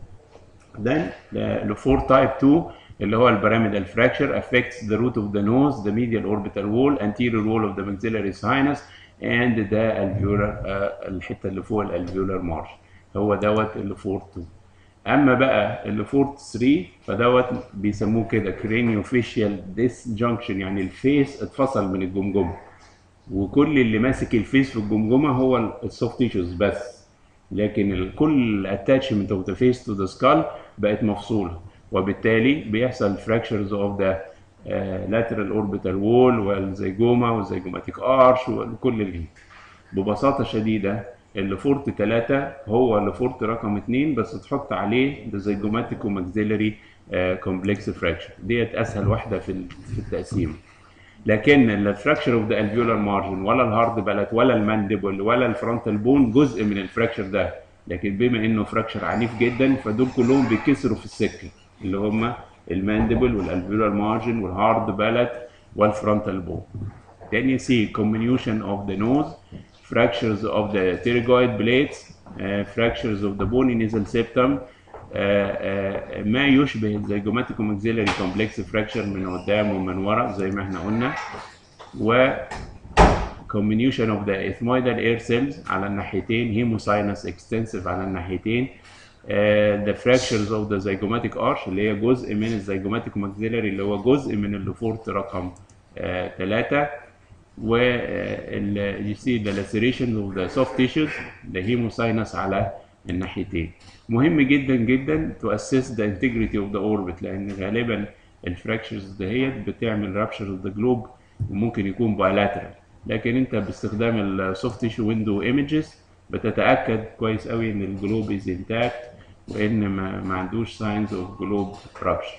Then the لفور تايب 2 اللي هو البيراميدال fracture affects the root of the nose, the medial orbital wall, anterior wall of the maxillary sinus and the alveolar آه، الحته اللي فوق الالفيولار مارج هو دوت اللي فور 2 اما بقى اللي فور 3 فدوت بيسموه كده craniofacial disjunction يعني الفيس اتفصل من الجمجمه وكل اللي ماسك الفيس في الجمجمه هو السوفت تيشوز بس لكن ال- كل اتاتشمنت اوف ذا فيس تو ذا سكال بقت مفصوله وبالتالي بيحصل fractures اوف ذا lateral orbital wall والزيجوما والزيجوماتيك ارش وكل اللي ببساطه شديده اللي فورت 3 هو اللي فورت رقم 2 بس تحط عليه ذا زيجوماتيك وماكسيلري كومبلكس فراكشر ديت اسهل واحده في ال- في التقسيم لكن الفراكشر اوف ذا الفيولار مارجن ولا الهارد بلت ولا المانديبل ولا الفرونتال بون جزء من الفراكشر ده لكن بما انه فراكشر عنيف جدا فدول كلهم بيتكسروا في السكه اللي هم الماندبل والالفيولار مارجن والهارد بالات والفرونتال بون Then you see comminution of the nose, fractures of the pterygoid blades, uh, fractures of the bony nasal septum, uh, uh, ما يشبه الزيجوماتيك maxillary complex fracture من قدام ومن ورا زي ما احنا قلنا و comminution of the ethmoidal air cells على الناحيتين هيموساينس extensive على الناحيتين uh, the fractures of the zygomatic arch اللي هي جزء من الزيجوماتيك maxillary اللي هو جزء من الليفورت رقم ثلاثة و ال- you see the laceration of the soft tissues the hemosinus على الناحيتين مهم جدا جدا to assess the integrity of the orbit لان غالبا الفراكشرز دهيت بتعمل rupture of the globe وممكن يكون bilateral لكن انت باستخدام السوفت تيشو ويندو ايمجز بتتاكد كويس قوي ان الجلوب از انتاكت وان ما, ما عندوش ساينز اوف جلوب rupture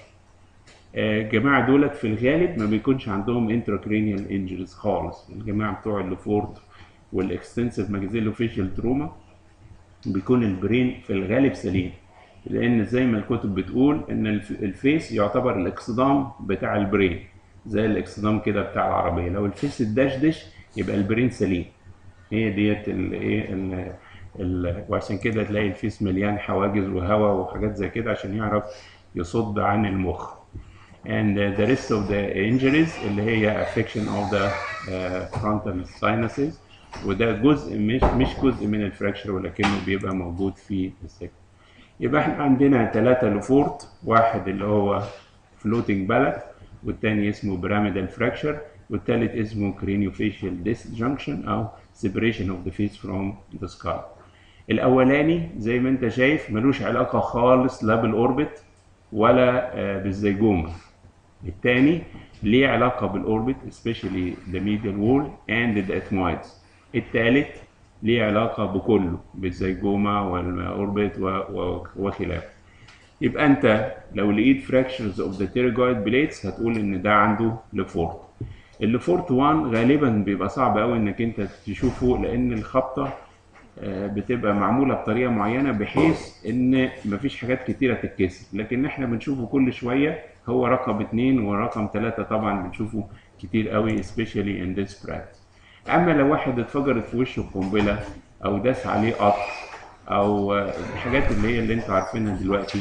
الجماعه دولت في الغالب ما بيكونش عندهم انتراكرينيال انجريز خالص الجماعه بتوع الليفورت والاكستنسيف ماجزيلوفيشال تروما بيكون البرين في الغالب سليم لان زي ما الكتب بتقول ان الف- الفيس يعتبر الاكسدام بتاع البرين زي الاكسدام كده بتاع العربيه لو الفيس اتدشدش يبقى البرين سليم هي ديت الايه ال- ال- وعشان كده تلاقي الفيس مليان حواجز وهواء وحاجات زي كده عشان يعرف يصد عن المخ and uh, the rest of the injuries اللي هي affection of the uh, frontal sinuses وده جزء مش مش جزء من الفراكشر ولكنه بيبقى موجود في السكن يبقى احنا عندنا ثلاثة لفورت واحد اللي هو floating بالات والتاني اسمه pyramidal fracture والتالت اسمه craniofacial disjunction او separation of the face from the skull الاولاني زي ما انت شايف ملوش علاقة خالص لا بالاوربت ولا آه، بالزيجوما الثاني ليه علاقة بالأوربت especially the medial wall and the ethmoids الثالث ليه علاقة بكله بالزيجوما والأوربت و- و- وخلافه يبقى أنت لو لقيت fractures of the pterygoid blades هتقول إن ده عنده لفورت الليفورت 1 غالبا بيبقى صعب قوي إنك أنت تشوفه لأن الخبطة آه، بتبقى معمولة بطريقة معينة بحيث إن مفيش حاجات كتيرة تتكسر لكن إحنا بنشوفه كل شوية هو رقم اتنين ورقم تلاتة طبعا بنشوفه كتير قوي especially in this practice أما لو واحد اتفجرت في وشه قنبلة أو داس عليه قط أو آه، الحاجات اللي هي اللي أنتوا عارفينها دلوقتي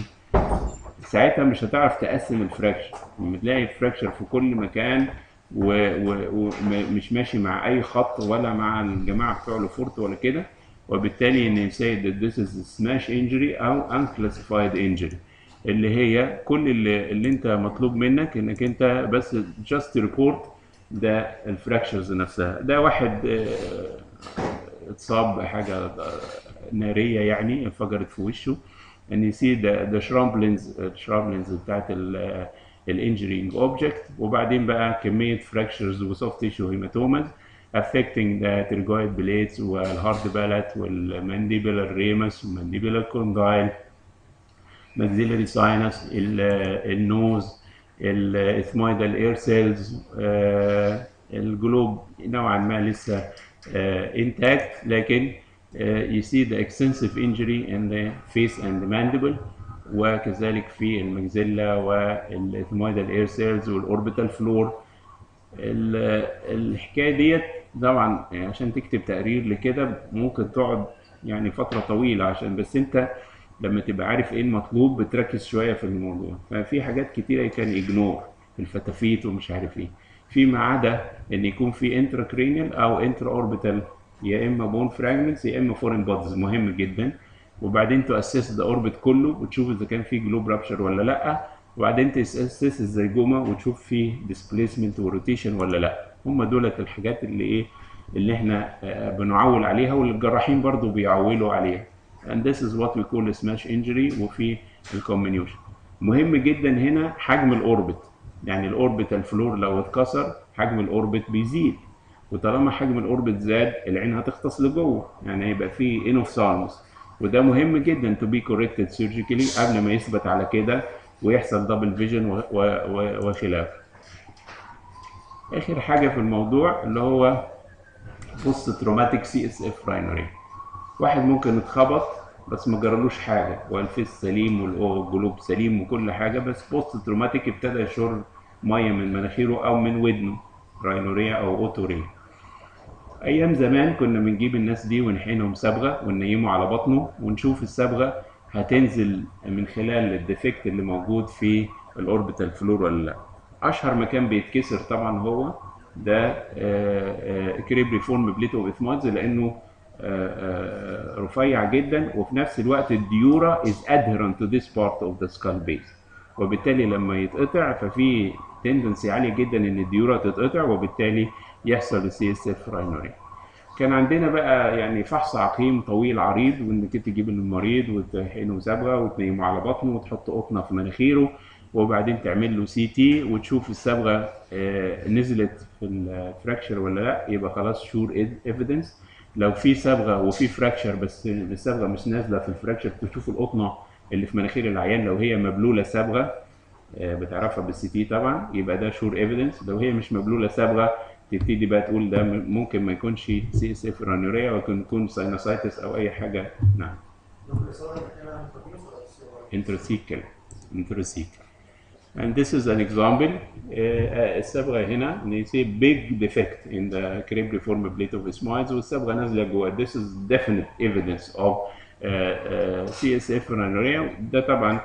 ساعتها مش هتعرف تقسم الفراكشر لما تلاقي الفراكشر في كل مكان ومش ماشي مع اي خط ولا مع الجماعه بتوع الفورت ولا كده وبالتالي ان say that this is a smash injury او unclassified injury اللي هي كل اللي, اللي انت مطلوب منك انك انت بس just report ده الفراكشرز نفسها ده واحد آه، اتصاب بحاجه ناريه يعني انفجرت في وشه ان يسي ده ده شرامبلينز الشرامبلينز بتاعت الانجرينج اوبجكت وبعدين بقى كميه فراكشرز وسوفت تيشو هيماتومز affecting the pterygoid blades والهارد بالات والمانديبولار ريمس والمانديبولار كوندايل maxillary sinus ال- النوز الاثمويدال اير سيلز الجلوب نوعا ما لسه انتاكت لكن uh, you see the extensive injury in the face and the mandible وكذلك في المجزلة والاثمويدال اير سيلز والاوربيتال فلور ال- الحكايه ديت طبعا يعني عشان تكتب تقرير لكده ممكن تقعد يعني فتره طويله عشان بس انت لما تبقى عارف ايه المطلوب بتركز شويه في الموضوع ففي حاجات كتيره كان اجنور الفتافيت ومش عارف ايه فيما عدا ان يكون في انتراكرينيال او انترا اوربيتال يا اما بون فراجمنتس يا اما فورين بودز مهم جدا وبعدين تاسس ده اوربت كله وتشوف اذا كان في جلوب رابشر ولا لا وبعدين تاسس الزيجوما وتشوف في ديسبليسمنت وروتيشن ولا لا هم دولت الحاجات اللي ايه اللي احنا آه، بنعول عليها واللي الجراحين برضو بيعولوا عليها and this is what we call a smash injury وفي الكومبينيوشن مهم جدا هنا حجم الاوربت يعني الاوربيتال فلور لو اتكسر حجم الاوربت بيزيد وطالما حجم الاوربت زاد العين هتغطس لجوه يعني هيبقى في انوفسالموس وده مهم جدا to be corrected surgically قبل ما يثبت على كده ويحصل دبل فيجن وخلافه اخر حاجه في الموضوع اللي هو بوست تروماتيك سي اس اف راينوري واحد ممكن اتخبط بس ما جرالوش حاجه والفيس سليم والجلوب سليم وكل حاجه بس بوست تروماتيك ابتدى يشر ميه من مناخيره او من ودنه راينوريا او اوتوريا ايام زمان كنا بنجيب الناس دي ونحقنهم صبغه وننيمه على بطنه ونشوف الصبغه هتنزل من خلال الديفكت اللي موجود في الاوربيتال فلور ولا لا اشهر مكان بيتكسر طبعا هو ده كريبري فورم بليتو اثمايدز لانه آه، آه، رفيع جدا وفي نفس الوقت الديورا is adherent to this part of the skull base وبالتالي لما يتقطع ففي تندنسي عالية جدا ان الديورا تتقطع وبالتالي يحصل السي اس اف راينوري كان عندنا بقى يعني فحص عقيم طويل عريض وانك تجيب المريض وتحقنه صبغه وتنيمه على بطنه وتحط قطنه في مناخيره وبعدين تعمل له سي تي وتشوف الصبغه آه، نزلت في الفراكشر ولا لا يبقى خلاص شور ايفيدنس لو في صبغه وفي فراكشر بس الصبغه مش نازله في الفراكشر تشوف القطنه اللي في مناخير العيان لو هي مبلوله صبغه آه، بتعرفها بالسي تي طبعا يبقى ده شور ايفيدنس لو هي مش مبلوله صبغه تبتدي بقى تقول ده م- ممكن ما يكونش سي اس اف رانوريا ممكن يكون ساينوسايتس او اي حاجه نعم لو الإصابة اللي كان متركيز ولا intrathecal intrathecal and this is an example uh, uh, الصبغه هنا they say big defect in the cribriform plate of ismoids والصبغه نازله جوه this is definite evidence of uh, uh, CSF rhinorrhea ده طبعا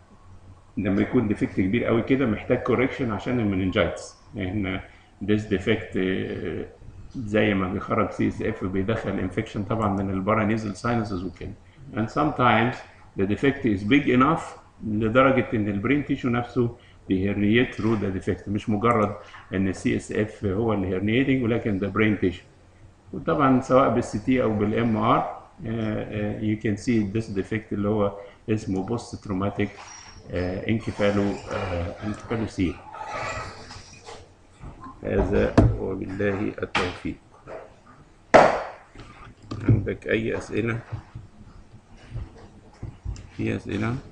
لما يكون ديفكت كبير قوي كده محتاج كوركشن عشان المننجايتس لان this defect uh, زي ما بيخرج سي اس اف بيدخل انفكشن طبعا من البارانيزل ساينسز وكده and sometimes the defect is big enough لدرجه ان البرين تيشو نفسه بيهرنيت through the defect مش مجرد ان السي اس اف هو اللي هرنيتنج ولكن ده برين تيشو وطبعا سواء بالسي تي او بالام ار you can see this defect اللي هو اسمه بوست تروماتيك انكفالو انكفالوسيل هذا وبالله التوفيق عندك أي أسئلة؟ في أسئلة؟